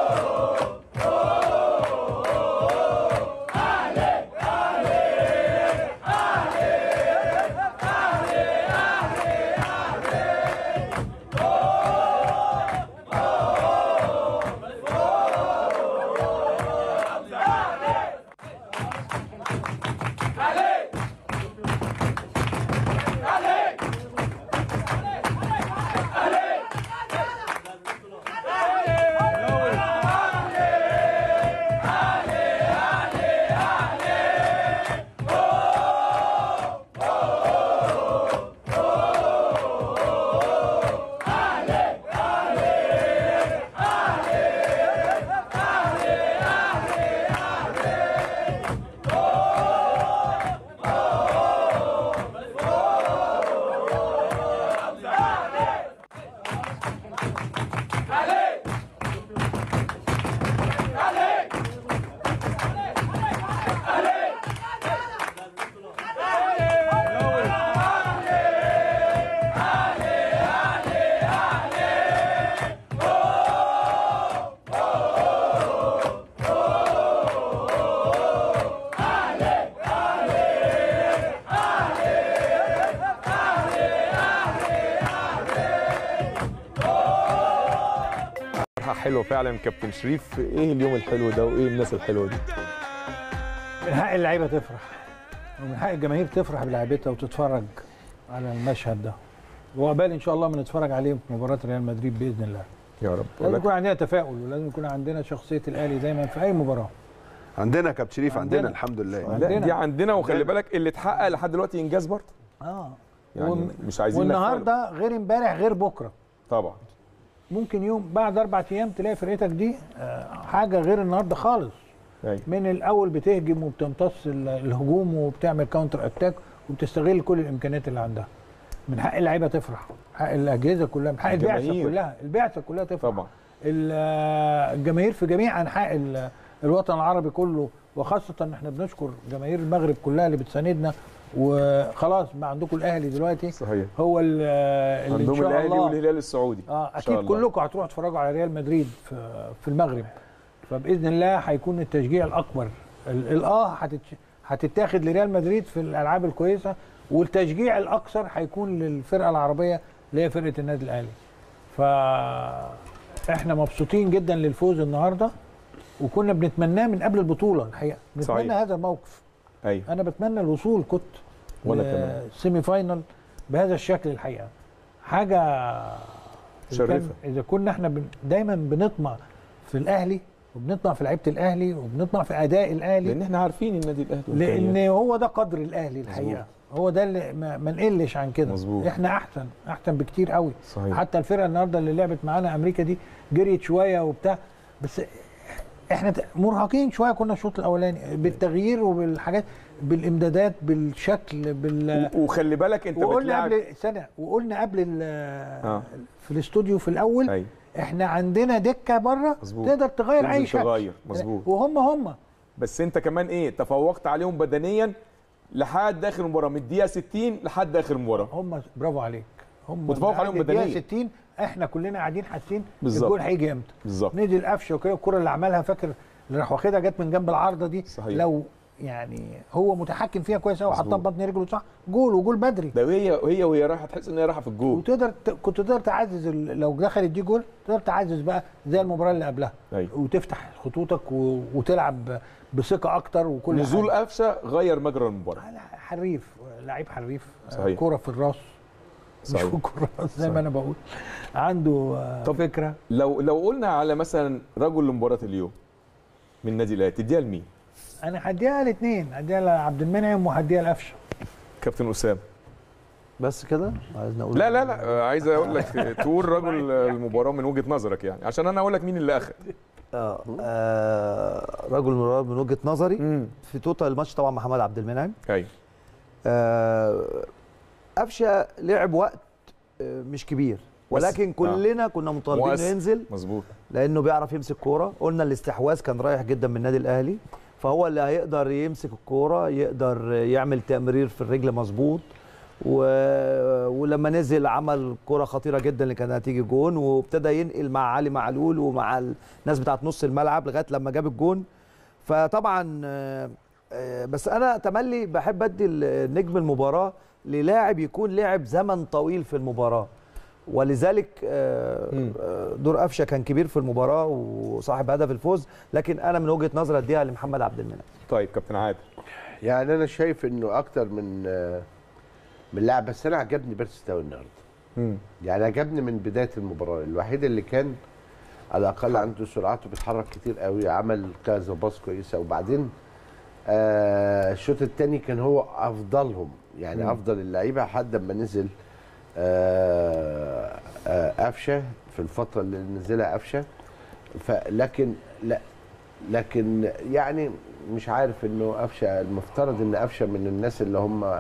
حلوه فعلا كابتن شريف ايه اليوم الحلو ده وايه الناس الحلوه دي من حق اللعيبه تفرح ومن حق الجماهير تفرح بلعيبتها وتتفرج على المشهد ده وعقبال ان شاء الله ما نتفرج عليه في مباراه ريال مدريد باذن الله يا رب لازم يكون عندنا تفاؤل ولازم يكون عندنا شخصيه الاهلي دايما في اي مباراه عندنا يا كابتن شريف عندنا, عندنا. الحمد لله لا دي عندنا وخلي بالك اللي اتحقق لحد دلوقتي انجاز برضه اه يعني وم- مش عايزين نغفله. والنهارده غير امبارح غير بكره طبعا ممكن يوم بعد اربع ايام تلاقي فرقتك دي آه، حاجه غير النهارده خالص أيوة. من الاول بتهجم وبتمتص ال- الهجوم وبتعمل كاونتر اتاك وبتستغل كل الامكانيات اللي عندها من حق اللعيبه تفرح حق الاجهزه كلها من حق البعثه الجماهير. كلها البعثه كلها تفرح طبعا ال- آه، الجماهير في جميع انحاء ال- الوطن العربي كله وخاصه ان احنا بنشكر جماهير المغرب كلها اللي بتساندنا وخلاص ما عندكم الاهلي دلوقتي صحيح هو ال- اللي ان عندهم شاء الاهلي الله والهلال السعودي اه إن شاء اكيد الله. كلكم هتروحوا تتفرجوا على ريال مدريد في في المغرب فباذن الله هيكون التشجيع الاكبر ال- الاه هتتش- هتتاخد لريال مدريد في الالعاب الكويسه والتشجيع الاكثر هيكون للفرقه العربيه اللي هي فرقه النادي الاهلي ف احنا مبسوطين جدا للفوز النهارده وكنا بنتمناه من قبل البطوله الحقيقه بنتمنى صحيح. هذا الموقف ايوه انا بتمنى الوصول كنت وأنا كمان. سيمي فاينل بهذا الشكل الحقيقه حاجه إذا كان- شرفة. اذا كنا احنا بن دايما بنطمع في الاهلي وبنطمع في لعيبه الاهلي وبنطمع في اداء الاهلي لان احنا عارفين النادي الاهلي لان وإمكانياته. هو ده قدر الاهلي الحقيقه هو ده اللي ما, ما نقلش عن كده مظبوط. احنا احسن احسن بكتير قوي صحيح. حتى الفرقه النهارده اللي لعبت معانا امريكا دي جريت شويه وبتاع بس احنا ت- مرهقين شويه كنا الشوط الاولاني بالتغيير وبالحاجات بالامدادات بالشكل بال و- وخلي بالك انت وقلنا بتلاعب قبل سنه وقلنا قبل ال- اه في الاستوديو في الاول ايوه احنا عندنا دكه بره مظبوط. تقدر تغير اي تنزل شكل تغير، مظبوط. وهم هم بس انت كمان ايه تفوقت عليهم بدنيا لحد اخر المباراه من الدقيقه 60 لحد اخر المباراه هم برافو عليك هم وتفوق عليهم لحد الدقيقة بدنيا 60 احنا كلنا قاعدين حاسين بالظبط. الجول هيجي امتى بالظبط نزل قفشه وكده الكره اللي عملها فاكر اللي راح واخدها جت من جنب العارضه دي صحيح. لو يعني هو متحكم فيها كويس قوي مظبوط. حطها ببطن رجله صح جول وجول بدري ده وهي وهي وهي رايحه تحس ان هي رايحه في الجول وتقدر ت- كنت تقدر تعزز ال- لو دخلت دي جول تقدر تعزز بقى زي المباراه اللي قبلها أيوة. وتفتح خطوطك و... وتلعب بثقه اكتر وكل نزول حاجة. قفشه غير مجرى المباراه حريف لعيب حريف صحيح. كوره في الراس مش صحيح. في الكراس زي ما صحيح. انا بقول عنده آه، طب فكره لو لو قلنا على مثلا رجل لمباراه اليوم من النادي الاهلي تديها لمين؟ انا هديها الاثنين هديها لعبد المنعم وهديها لقفشه كابتن اسامه بس كده عايز نقول لا لا لا آه، عايز اقول لك تقول رجل المباراه من وجهه نظرك يعني عشان انا اقول لك مين اللي اخذ آه. آه رجل المباراه من وجهه نظري في توتال الماتش طبعا محمد عبد المنعم ايوه آه قفشه لعب وقت آه مش كبير ولكن آه. كلنا كنا مطالبين مؤثر. انه ينزل مظبوط لانه بيعرف يمسك كوره قلنا الاستحواذ كان رايح جدا من النادي الاهلي فهو اللي هيقدر يمسك الكوره يقدر يعمل تمرير في الرجل مظبوط و... ولما نزل عمل كرة خطيرة جدا اللي كانت هتيجي جون وابتدى ينقل مع علي معلول ومع الناس بتاعت نص الملعب لغاية لما جاب الجون فطبعا آه، آه، بس انا تملي بحب ادي ال- نجم المباراة للاعب يكون لعب زمن طويل في المباراة ولذلك آه، آه، دور قفشه كان كبير في المباراه وصاحب هدف الفوز لكن انا من وجهه نظري اديها لمحمد عبد المنعم طيب كابتن عادل يعني انا شايف انه اكتر من آه، من لاعب بس انا عجبني بيرسي تاو النهارده مم. يعني عجبني من بدايه المباراه الوحيد اللي كان على الاقل عنده سرعته بيتحرك كتير قوي عمل كذا باص كويسه وبعدين آه الشوط الثاني كان هو افضلهم يعني مم. افضل اللعيبه لحد ما نزل آه آه قفشه في الفتره اللي نزلها قفشه فلكن لا لكن يعني مش عارف انه قفشه المفترض ان قفشه من الناس اللي هم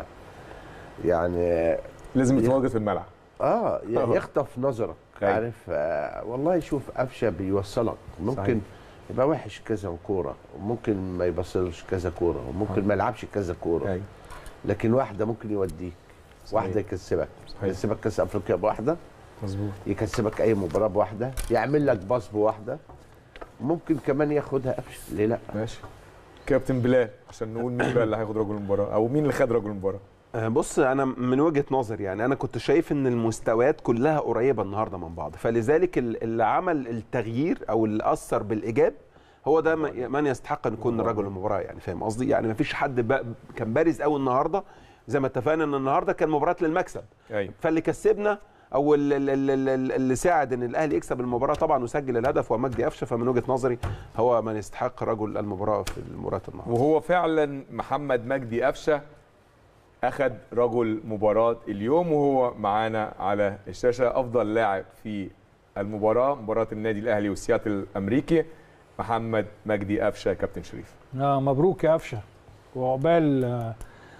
يعني لازم يتواجد في الملعب اه ي- آه. يخطف نظرك أيوة. عارف آه والله شوف قفشه بيوصلك ممكن صحيح. يبقى وحش كذا كوره وممكن ما يبصلش كذا كوره وممكن ما يلعبش كذا كوره أيوة. لكن واحده ممكن يوديك صحيح. واحده يكسبك صحيح. يكسبك كاس افريقيا بواحده مظبوط يكسبك اي مباراه بواحده يعمل لك باص بواحده ممكن كمان ياخدها قفشه ليه لا ماشي كابتن بلال عشان نقول مين بقى اللي هياخد رجل المباراه او مين اللي خد رجل المباراه آه، بص انا من وجهه نظري يعني انا كنت شايف ان المستويات كلها قريبه النهارده من بعض فلذلك ال- اللي عمل التغيير او اللي اثر بالايجاب هو ده م- من يستحق ان يكون رجل المباراه يعني فاهم قصدي يعني ما فيش حد بقى كان بارز قوي النهارده زي ما اتفقنا ان النهارده كان مباراه للمكسب ايوه فاللي كسبنا او ال- ال- ال- ال- اللي ساعد ان الاهلي يكسب المباراه طبعا وسجل الهدف هو مجدي قفشه فمن وجهه نظري هو من يستحق رجل المباراه في مباراه النهارده وهو فعلا محمد مجدي قفشه اخذ رجل مباراه اليوم وهو معانا على الشاشه افضل لاعب في المباراه مباراه النادي الاهلي والسياتل الامريكي محمد مجدي قفشه كابتن شريف آه مبروك يا قفشه وعقبال آه،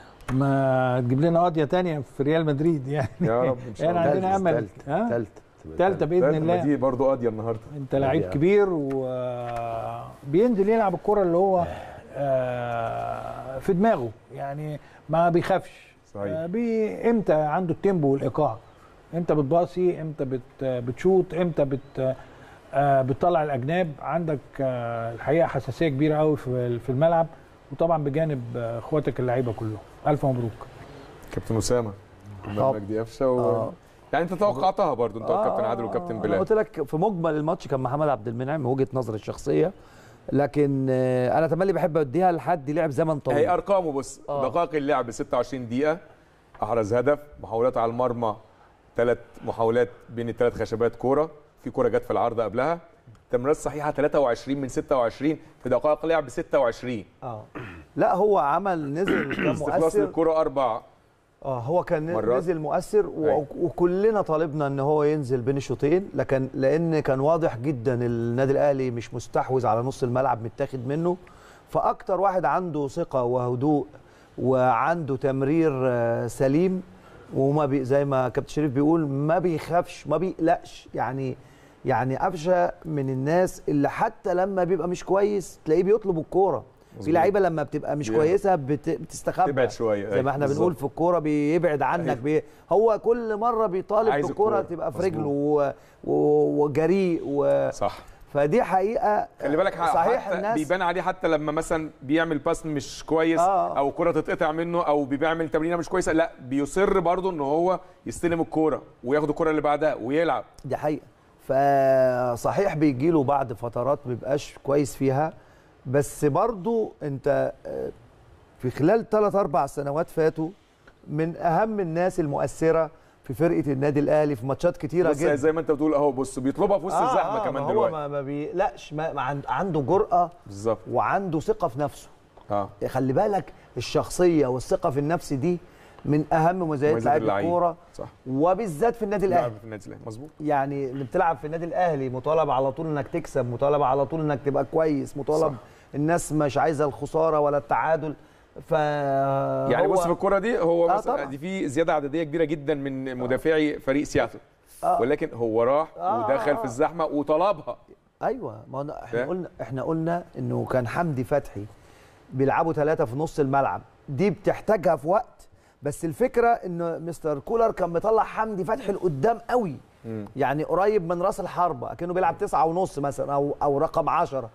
ما تجيب لنا قضيه تانية في ريال مدريد يعني يا رب ان شاء الله يعني عندنا امل ها ثالث ثالثه باذن تالتة، ما الله دي برضه قاضيه النهارده انت لعيب كبير وبينزل يلعب الكره اللي هو آه، في دماغه يعني ما بيخافش صحيح. آه، بي امتى عنده التيمبو والايقاع امتى بتباصي امتى بت بتشوط امتى بت آه، بتطلع الاجناب عندك آه، الحقيقه حساسيه كبيره قوي في في الملعب وطبعا بجانب آه، اخواتك اللعيبه كلهم الف مبروك كابتن اسامه محمد طب. مجدي قفشه و... آه. يعني انت توقعتها برضه انت آه، وكابتن عادل وكابتن انا بلال قلت لك في مجمل الماتش كان محمد عبد المنعم من وجهه نظري الشخصيه لكن آه، انا تملي بحب اديها لحد لعب زمن طويل هي ارقامه بص آه. دقائق اللعب 26 دقيقه احرز هدف محاولات على المرمى ثلاث محاولات بين الثلاث خشبات كوره في كوره جت في العارضه قبلها تمريرات صحيحه 23 من 26 في دقائق لعب 26 اه لا هو عمل نزل كان استخلاص مؤثر للكوره اربع اه هو كان مرات. نزل مؤثر و... أيوة. وكلنا طالبنا ان هو ينزل بين الشوطين لكن لان كان واضح جدا النادي الاهلي مش مستحوذ على نص الملعب متاخد منه فاكتر واحد عنده ثقه وهدوء وعنده تمرير آه، سليم وما بي زي ما كابتن شريف بيقول ما بيخافش ما بيقلقش يعني يعني قفشه من الناس اللي حتى لما بيبقى مش كويس تلاقيه بيطلب الكوره في مظبوط. لعيبه لما بتبقى مش بيهرب. كويسه بت... بتستخبى تبعد شوية، زي أيوة، ما احنا بالظبط. بنقول في الكوره بيبعد عنك بي... هو كل مره بيطالب عايز بالكوره الكورة. تبقى في مظبوط. رجله و... و... وجريء و... صح فدي حقيقه خلي بالك صحيح حتى الناس بيبان عليه حتى لما مثلا بيعمل باس مش كويس آه. او كرة تتقطع منه او بيعمل تمرينه مش كويسه لا بيصر برضه ان هو يستلم الكوره وياخد الكوره اللي بعدها ويلعب دي حقيقه فصحيح بيجي له بعد فترات ما بيبقاش كويس فيها بس برضو انت آه، في خلال 3 4 سنوات فاتوا من اهم الناس المؤثره في فرقه النادي الاهلي في ماتشات كتيره بص جدا زي ما انت بتقول اهو بص بيطلبها في وسط آه، الزحمه آه، كمان ما هو دلوقتي ما, ما بيقلقش ما ما عند- عنده جرأه بالظبط وعنده ثقه في نفسه اه خلي بالك الشخصيه والثقه في النفس دي من اهم مميزات مميزات لعيب اللعيب. الكوره صح وبالذات في النادي الاهلي لاعب في النادي الاهلي مظبوط يعني اللي بتلعب في النادي الاهلي مطالب على طول انك تكسب مطالب على طول انك تبقى كويس مطالب صح. الناس مش عايزه الخساره ولا التعادل ف يعني بص في الكوره دي هو آه مثلا طبعاً. دي في زياده عدديه كبيره جدا من مدافعي فريق سياتل آه. ولكن هو راح آه، ودخل آه. في الزحمه وطلبها ايوه ما أنا- احنا فاهم؟ قلنا احنا قلنا انه كان حمدي فتحي بيلعبوا ثلاثه في نص الملعب دي بتحتاجها في وقت بس الفكره ان مستر كولر كان مطلع حمدي فتحي لقدام قوي يعني قريب من راس الحربه كانه بيلعب تسعة ونص مثلا او او رقم عشرة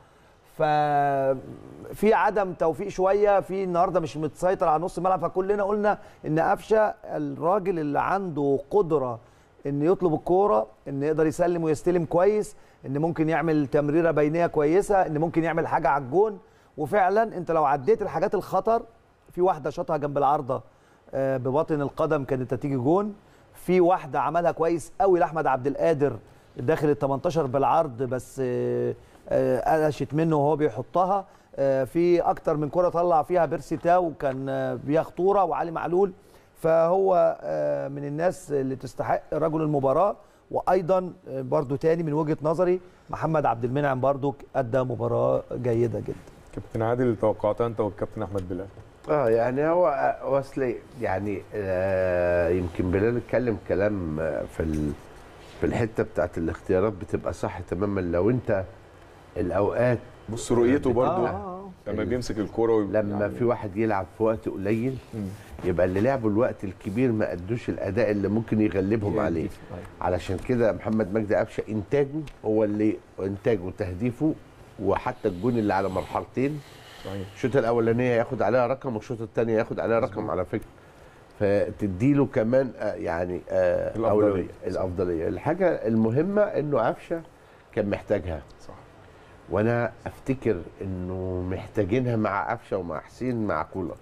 ففي عدم توفيق شويه في النهارده مش متسيطر على نص الملعب فكلنا قلنا ان قفشه الراجل اللي عنده قدره ان يطلب الكوره ان يقدر يسلم ويستلم كويس ان ممكن يعمل تمريره بينيه كويسه ان ممكن يعمل حاجه على الجون وفعلا انت لو عديت الحاجات الخطر في واحده شاطها جنب العارضه آه، بباطن القدم كانت هتيجي جون في واحده عملها كويس قوي لاحمد عبد القادر داخل ال 18 بالعرض بس آه، آه، قلشت منه وهو بيحطها آه، في اكتر من كره طلع فيها بيرسي تاو كان آه، فيها خطوره وعلي معلول فهو آه، من الناس اللي تستحق رجل المباراه وايضا آه، برضو تاني من وجهه نظري محمد عبد المنعم برضو ادى مباراه جيده جدا كابتن عادل توقعاتها انت والكابتن احمد بلال اه يعني هو وصلي يعني آه يمكن بلال اتكلم كلام آه، في ال- في الحته بتاعت الاختيارات بتبقى صح تماما لو انت الاوقات بص رؤيته برضو آه. لما بيمسك الكوره ويب- لما في واحد يلعب في وقت قليل يبقى اللي لعبوا الوقت الكبير ما ادوش الاداء اللي ممكن يغلبهم عليه علشان كده محمد مجدي قفشه انتاجه هو اللي انتاجه وتهديفه وحتى الجون اللي على مرحلتين صحيح الشوط الاولانيه ياخد عليها رقم والشوط الثاني ياخد عليها رقم على فكره فتديله كمان آه، يعني آه، الأفضلية. أولوية الافضليه الحاجه المهمه انه قفشه كان محتاجها صح وانا افتكر انه محتاجينها مع قفشه ومع حسين مع كولر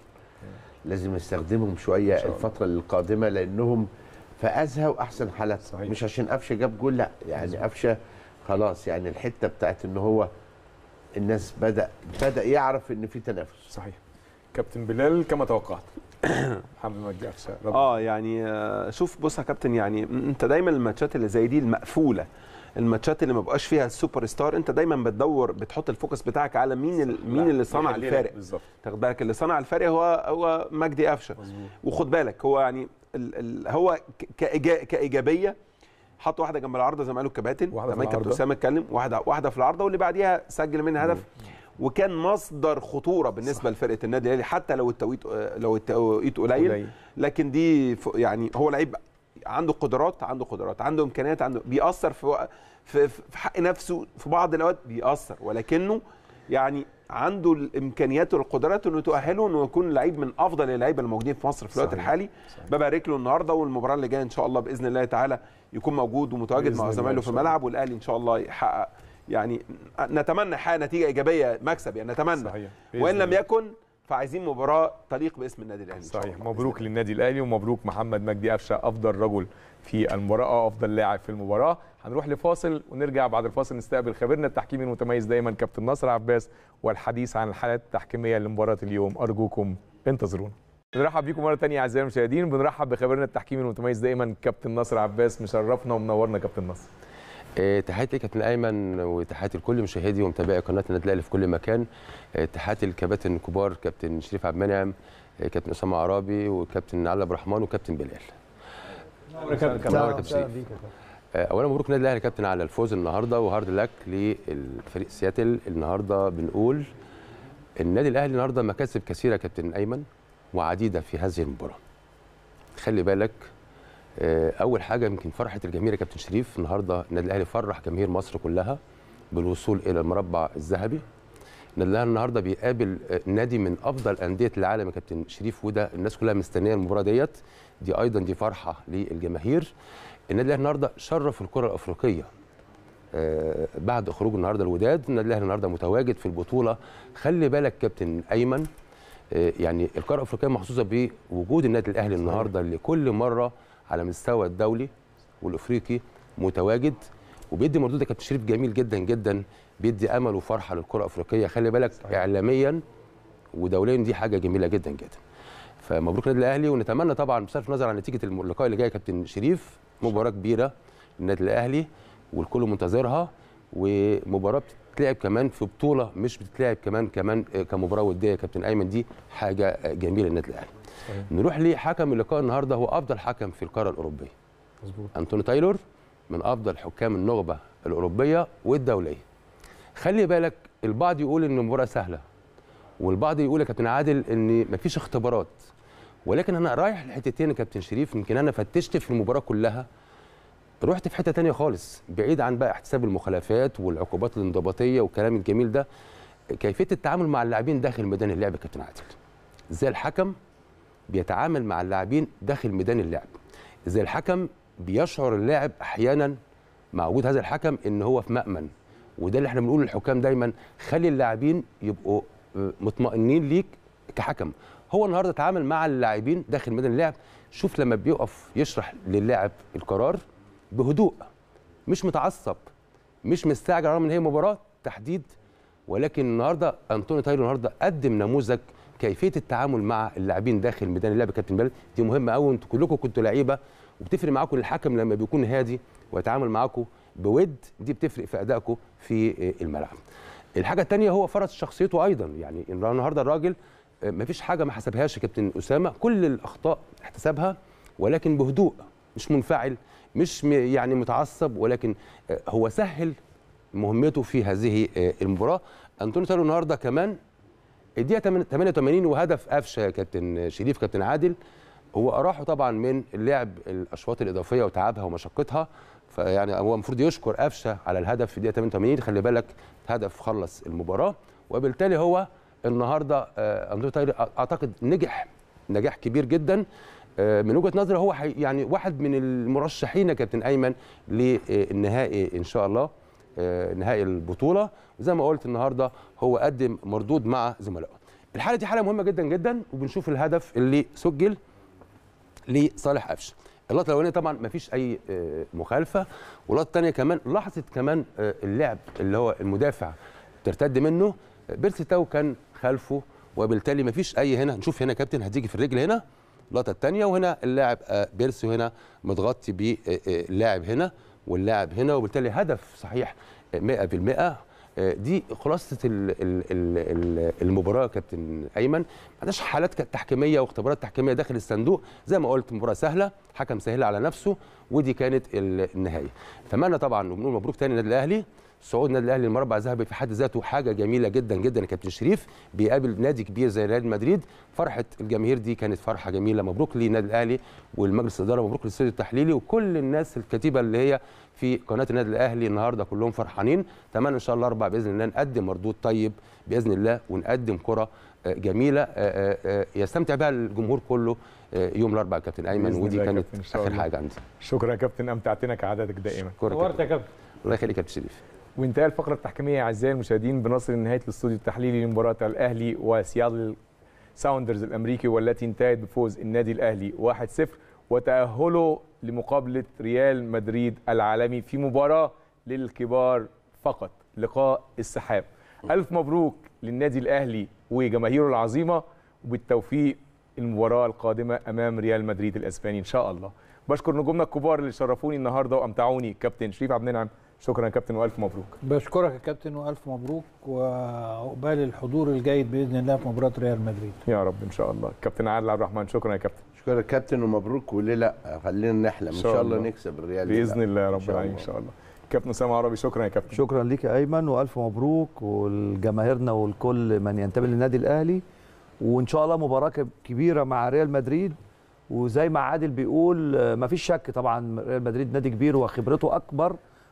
لازم نستخدمهم شويه شاء الله. الفتره القادمه لانهم في ازهى واحسن حالات صحيح. مش عشان قفشه جاب جول لا يعني قفشه خلاص يعني الحته بتاعت ان هو الناس بدا بدا يعرف ان في تنافس صحيح كابتن بلال كما توقعت محمد مجدي قفشه رب- اه يعني آه، شوف بص يا كابتن يعني م- انت دايما الماتشات اللي زي دي المقفوله الماتشات اللي ما بقاش فيها السوبر ستار انت دايما بتدور بتحط الفوكس بتاعك على مين ال- مين اللي صنع يخلينا- الفارق بالظبط تاخد بالك اللي صنع الفارق هو هو مجدي قفشه وخد بالك هو يعني ال ال هو ك- كإيجا- كايجابيه حط واحده جنب العارضه زي ما قالوا الكباتن واحدة في تمام كابتن العارضة. اسامه اتكلم واحده واحده في العارضه واللي بعديها سجل منها هدف وكان مصدر خطوره بالنسبه لفرقه النادي الاهلي حتى لو التوقيت لو التوقيت قليل قليل. لكن دي ف- يعني هو لعيب عنده قدرات عنده قدرات عنده امكانيات عنده بيأثر في وق- في, في في حق نفسه في بعض الاوقات بيأثر ولكنه يعني عنده الامكانيات والقدرات انه تؤهله انه يكون لعيب من افضل اللعيبه الموجودين في مصر في الوقت صحيح. الحالي ببارك له النهارده والمباراه اللي جايه ان شاء الله باذن الله تعالى يكون موجود ومتواجد بإذن مع الله زمايله إن في شاء الله. الملعب والاهلي ان شاء الله يحقق يعني نتمنى يحقق نتيجه ايجابيه مكسب يعني نتمنى صحيح. بإذن وان لم الله. يكن فعايزين مباراه تليق باسم النادي الاهلي إن شاء صحيح الله. مبروك للنادي الاهلي ومبروك محمد مجدي قفشه افضل رجل في المباراه افضل لاعب في المباراه هنروح لفاصل ونرجع بعد الفاصل نستقبل خبيرنا التحكيمي المتميز دايما كابتن نصر عباس والحديث عن الحالات التحكيميه لمباراه اليوم ارجوكم انتظرونا بنرحب بيكم مره ثانيه اعزائي المشاهدين بنرحب بخبيرنا التحكيمي المتميز دايما كابتن نصر عباس مشرفنا ومنورنا كابتن نصر آه، تحياتي لكابتن ايمن وتحياتي لكل مشاهدي ومتابعي قناه النادي الاهلي في كل مكان آه، تحياتي للكباتن الكبار كابتن شريف عبد المنعم آه، كابتن اسامه عرابي وكابتن علي عبد الرحمن وكابتن بلال منور يا كابتن شريف. آه، اولا مبروك النادي الاهلي يا كابتن على الفوز النهارده وهارد لك للفريق سياتل النهارده بنقول النادي الاهلي النهارده مكاسب كثيره يا كابتن ايمن وعديده في هذه المباراه خلي بالك آه، اول حاجه يمكن فرحه الجماهير يا كابتن شريف النهارده النادي الاهلي فرح جماهير مصر كلها بالوصول الى المربع الذهبي النادي الاهلي النهارده بيقابل آه، نادي من افضل انديه العالم يا كابتن شريف وده الناس كلها مستنيه المباراه ديت دي ايضا دي فرحه للجماهير النادي الاهلي النهارده شرف الكره الافريقيه آه، بعد خروج النهارده الوداد النادي الاهلي النهارده متواجد في البطوله خلي بالك كابتن ايمن آه، يعني القاره الافريقيه محظوظه بوجود النادي الاهلي النهارده اللي كل مره على مستوى الدولي والافريقي متواجد وبيدي مردود يا كابتن شريف جميل جدا جدا بيدي امل وفرحه للكره الافريقيه خلي بالك صحيح. اعلاميا ودوليا دي حاجه جميله جدا جدا فمبروك النادي الاهلي ونتمنى طبعا بصرف النظر عن نتيجه اللقاء اللي جاي يا كابتن شريف مباراه كبيره للنادي الاهلي والكل منتظرها ومباراه بتتلعب كمان في بطوله مش بتتلعب كمان كمان كمباراه وديه يا كابتن ايمن دي حاجه جميله للنادي الاهلي نروح لحكم اللقاء النهارده هو افضل حكم في القاره الاوروبيه مظبوط انتوني تايلور من افضل حكام النخبه الاوروبيه والدوليه خلي بالك البعض يقول ان المباراه سهله والبعض يقول يا كابتن عادل ان مفيش اختبارات ولكن انا رايح لحتتين يا كابتن شريف يمكن انا فتشت في المباراه كلها رحت في حته تانية خالص بعيد عن بقى احتساب المخالفات والعقوبات الانضباطيه والكلام الجميل ده كيفيه التعامل مع اللاعبين داخل ميدان اللعب يا كابتن عادل ازاي الحكم بيتعامل مع اللاعبين داخل ميدان اللعب ازاي الحكم بيشعر اللاعب احيانا مع وجود هذا الحكم ان هو في مأمن وده اللي احنا بنقوله للحكام دايما خلي اللاعبين يبقوا مطمئنين ليك كحكم هو النهارده اتعامل مع اللاعبين داخل ميدان اللعب شوف لما بيقف يشرح للاعب القرار بهدوء مش متعصب مش مستعجل رغم ان هي مباراه تحديد ولكن النهارده انطوني تايلور النهارده قدم نموذج كيفيه التعامل مع اللاعبين داخل ميدان اللعب يا كابتن بلد دي مهمه قوي انتوا كلكم كنتوا لعيبه وبتفرق معاكم الحكم لما بيكون هادي ويتعامل معاكم بود دي بتفرق في ادائكم في الملعب الحاجه الثانيه هو فرض شخصيته ايضا يعني النهارده الراجل ما فيش حاجه ما حسبهاش يا كابتن اسامه كل الاخطاء احتسبها ولكن بهدوء مش منفعل مش يعني متعصب ولكن هو سهل مهمته في هذه المباراه انطونيو تايلور النهارده كمان الدقيقه 88 وهدف قفشه يا كابتن شريف كابتن عادل هو اراحه طبعا من اللعب الاشواط الاضافيه وتعبها ومشقتها فيعني هو المفروض يشكر قفشه على الهدف في الدقيقه 88 خلي بالك هدف خلص المباراه وبالتالي هو النهارده انطونيو تايلور اعتقد نجح نجاح كبير جدا من وجهه نظري هو يعني واحد من المرشحين يا كابتن ايمن للنهائي ان شاء الله نهائي البطوله وزي ما قلت النهارده هو قدم مردود مع زملائه الحاله دي حاله مهمه جدا جدا وبنشوف الهدف اللي سجل لصالح قفشه اللقطه الاولانيه طبعا ما فيش اي مخالفه واللقطه الثانيه كمان لحظه كمان اللعب اللي هو المدافع ترتد منه بيرسي تاو كان خلفه وبالتالي ما فيش اي هنا نشوف هنا كابتن هتيجي في الرجل هنا اللقطه الثانيه وهنا اللاعب بيرسي هنا متغطي باللاعب هنا واللاعب هنا وبالتالي هدف صحيح 100% دي خلاصه المباراه كابتن ايمن ما عندناش حالات تحكيميه واختبارات تحكيميه داخل الصندوق زي ما قلت مباراه سهله حكم سهلها على نفسه ودي كانت النهايه اتمنى طبعا وبنقول مبروك تاني للنادي الاهلي صعود النادي الاهلي للمربع الذهبي في حد ذاته حاجه جميله جدا جدا يا كابتن شريف بيقابل نادي كبير زي ريال مدريد فرحه الجماهير دي كانت فرحه جميله مبروك للنادي الاهلي والمجلس الاداره مبروك للاستوديو التحليلي وكل الناس الكتيبه اللي هي في قناه النادي الاهلي النهارده كلهم فرحانين اتمنى ان شاء الله اربع باذن الله نقدم مردود طيب باذن الله ونقدم كره جميله يستمتع بها الجمهور كله يوم الاربعاء يا كابتن ايمن ودي كانت اخر حاجه عندي شكرا يا كابتن امتعتنا كعادتك دائما نورت يا كابتن الله يخليك يا كابتن شريف وانتهى الفقره التحكيميه اعزائي المشاهدين بنصل نهايه الاستوديو التحليلي لمباراه الاهلي وسياتل ساوندرز الامريكي والتي انتهت بفوز النادي الاهلي 1-0 وتاهله لمقابله ريال مدريد العالمي في مباراه للكبار فقط لقاء السحاب الف مبروك للنادي الاهلي وجماهيره العظيمه وبالتوفيق المباراه القادمه امام ريال مدريد الاسباني ان شاء الله بشكر نجومنا الكبار اللي شرفوني النهارده وامتعوني كابتن شريف عبد المنعم شكرا يا كابتن والف مبروك بشكرك يا كابتن والف مبروك وعقبال الحضور الجيد باذن الله في مباراه ريال مدريد يا رب ان شاء الله كابتن عادل عبد الرحمن شكرا يا كابتن شكرا يا كابتن ومبروك وليه لا خلينا نحلم ان شاء الله نكسب الريال باذن الله يا رب العالمين ان شاء الله كابتن اسامه عربي شكرا يا كابتن شكرا ليك يا ايمن والف مبروك ولجماهيرنا ولكل من ينتمي للنادي الاهلي وان شاء الله مباراه كبيره مع ريال مدريد وزي ما عادل بيقول ما فيش شك طبعا ريال مدريد نادي كبير وخبرته اكبر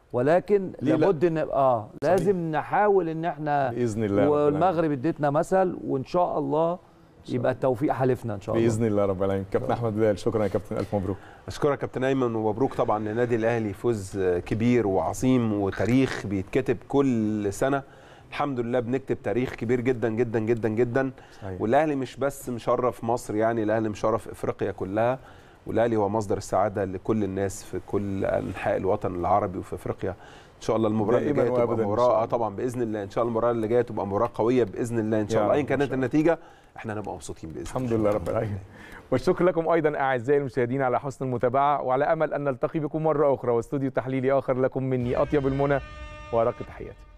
ولكن ليه لا؟ لابد ان اه لازم نحاول ان احنا باذن الله رب العالمين. والمغرب اديتنا مثل وان شاء الله يبقى التوفيق حالفنا ان شاء الله باذن الله رب العالمين كابتن احمد بلال شكرا يا كابتن الف مبروك اشكرك يا كابتن ايمن ومبروك طبعا للنادي الاهلي فوز كبير وعظيم وتاريخ بيتكتب كل سنه الحمد لله بنكتب تاريخ كبير جدا جدا جدا جدا صحيح. والاهلي مش بس مشرف مصر يعني الاهلي مشرف افريقيا كلها والاهلي هو مصدر السعاده لكل الناس في كل انحاء الوطن العربي وفي افريقيا ان شاء الله المباراه اللي دائماً جايه تبقى وأبداً إن مباراه شاء آه الله. طبعا باذن الله ان شاء الله المباراه اللي جايه تبقى مباراه قويه باذن الله ان شاء يا الله رب ايا إن كانت شاء الله. النتيجه احنا هنبقى مبسوطين باذن الحمد لله رب العالمين والشكر لكم ايضا اعزائي المشاهدين على حسن المتابعه وعلى امل ان نلتقي بكم مره اخرى واستوديو تحليلي اخر لكم مني اطيب المنى وارق تحياتي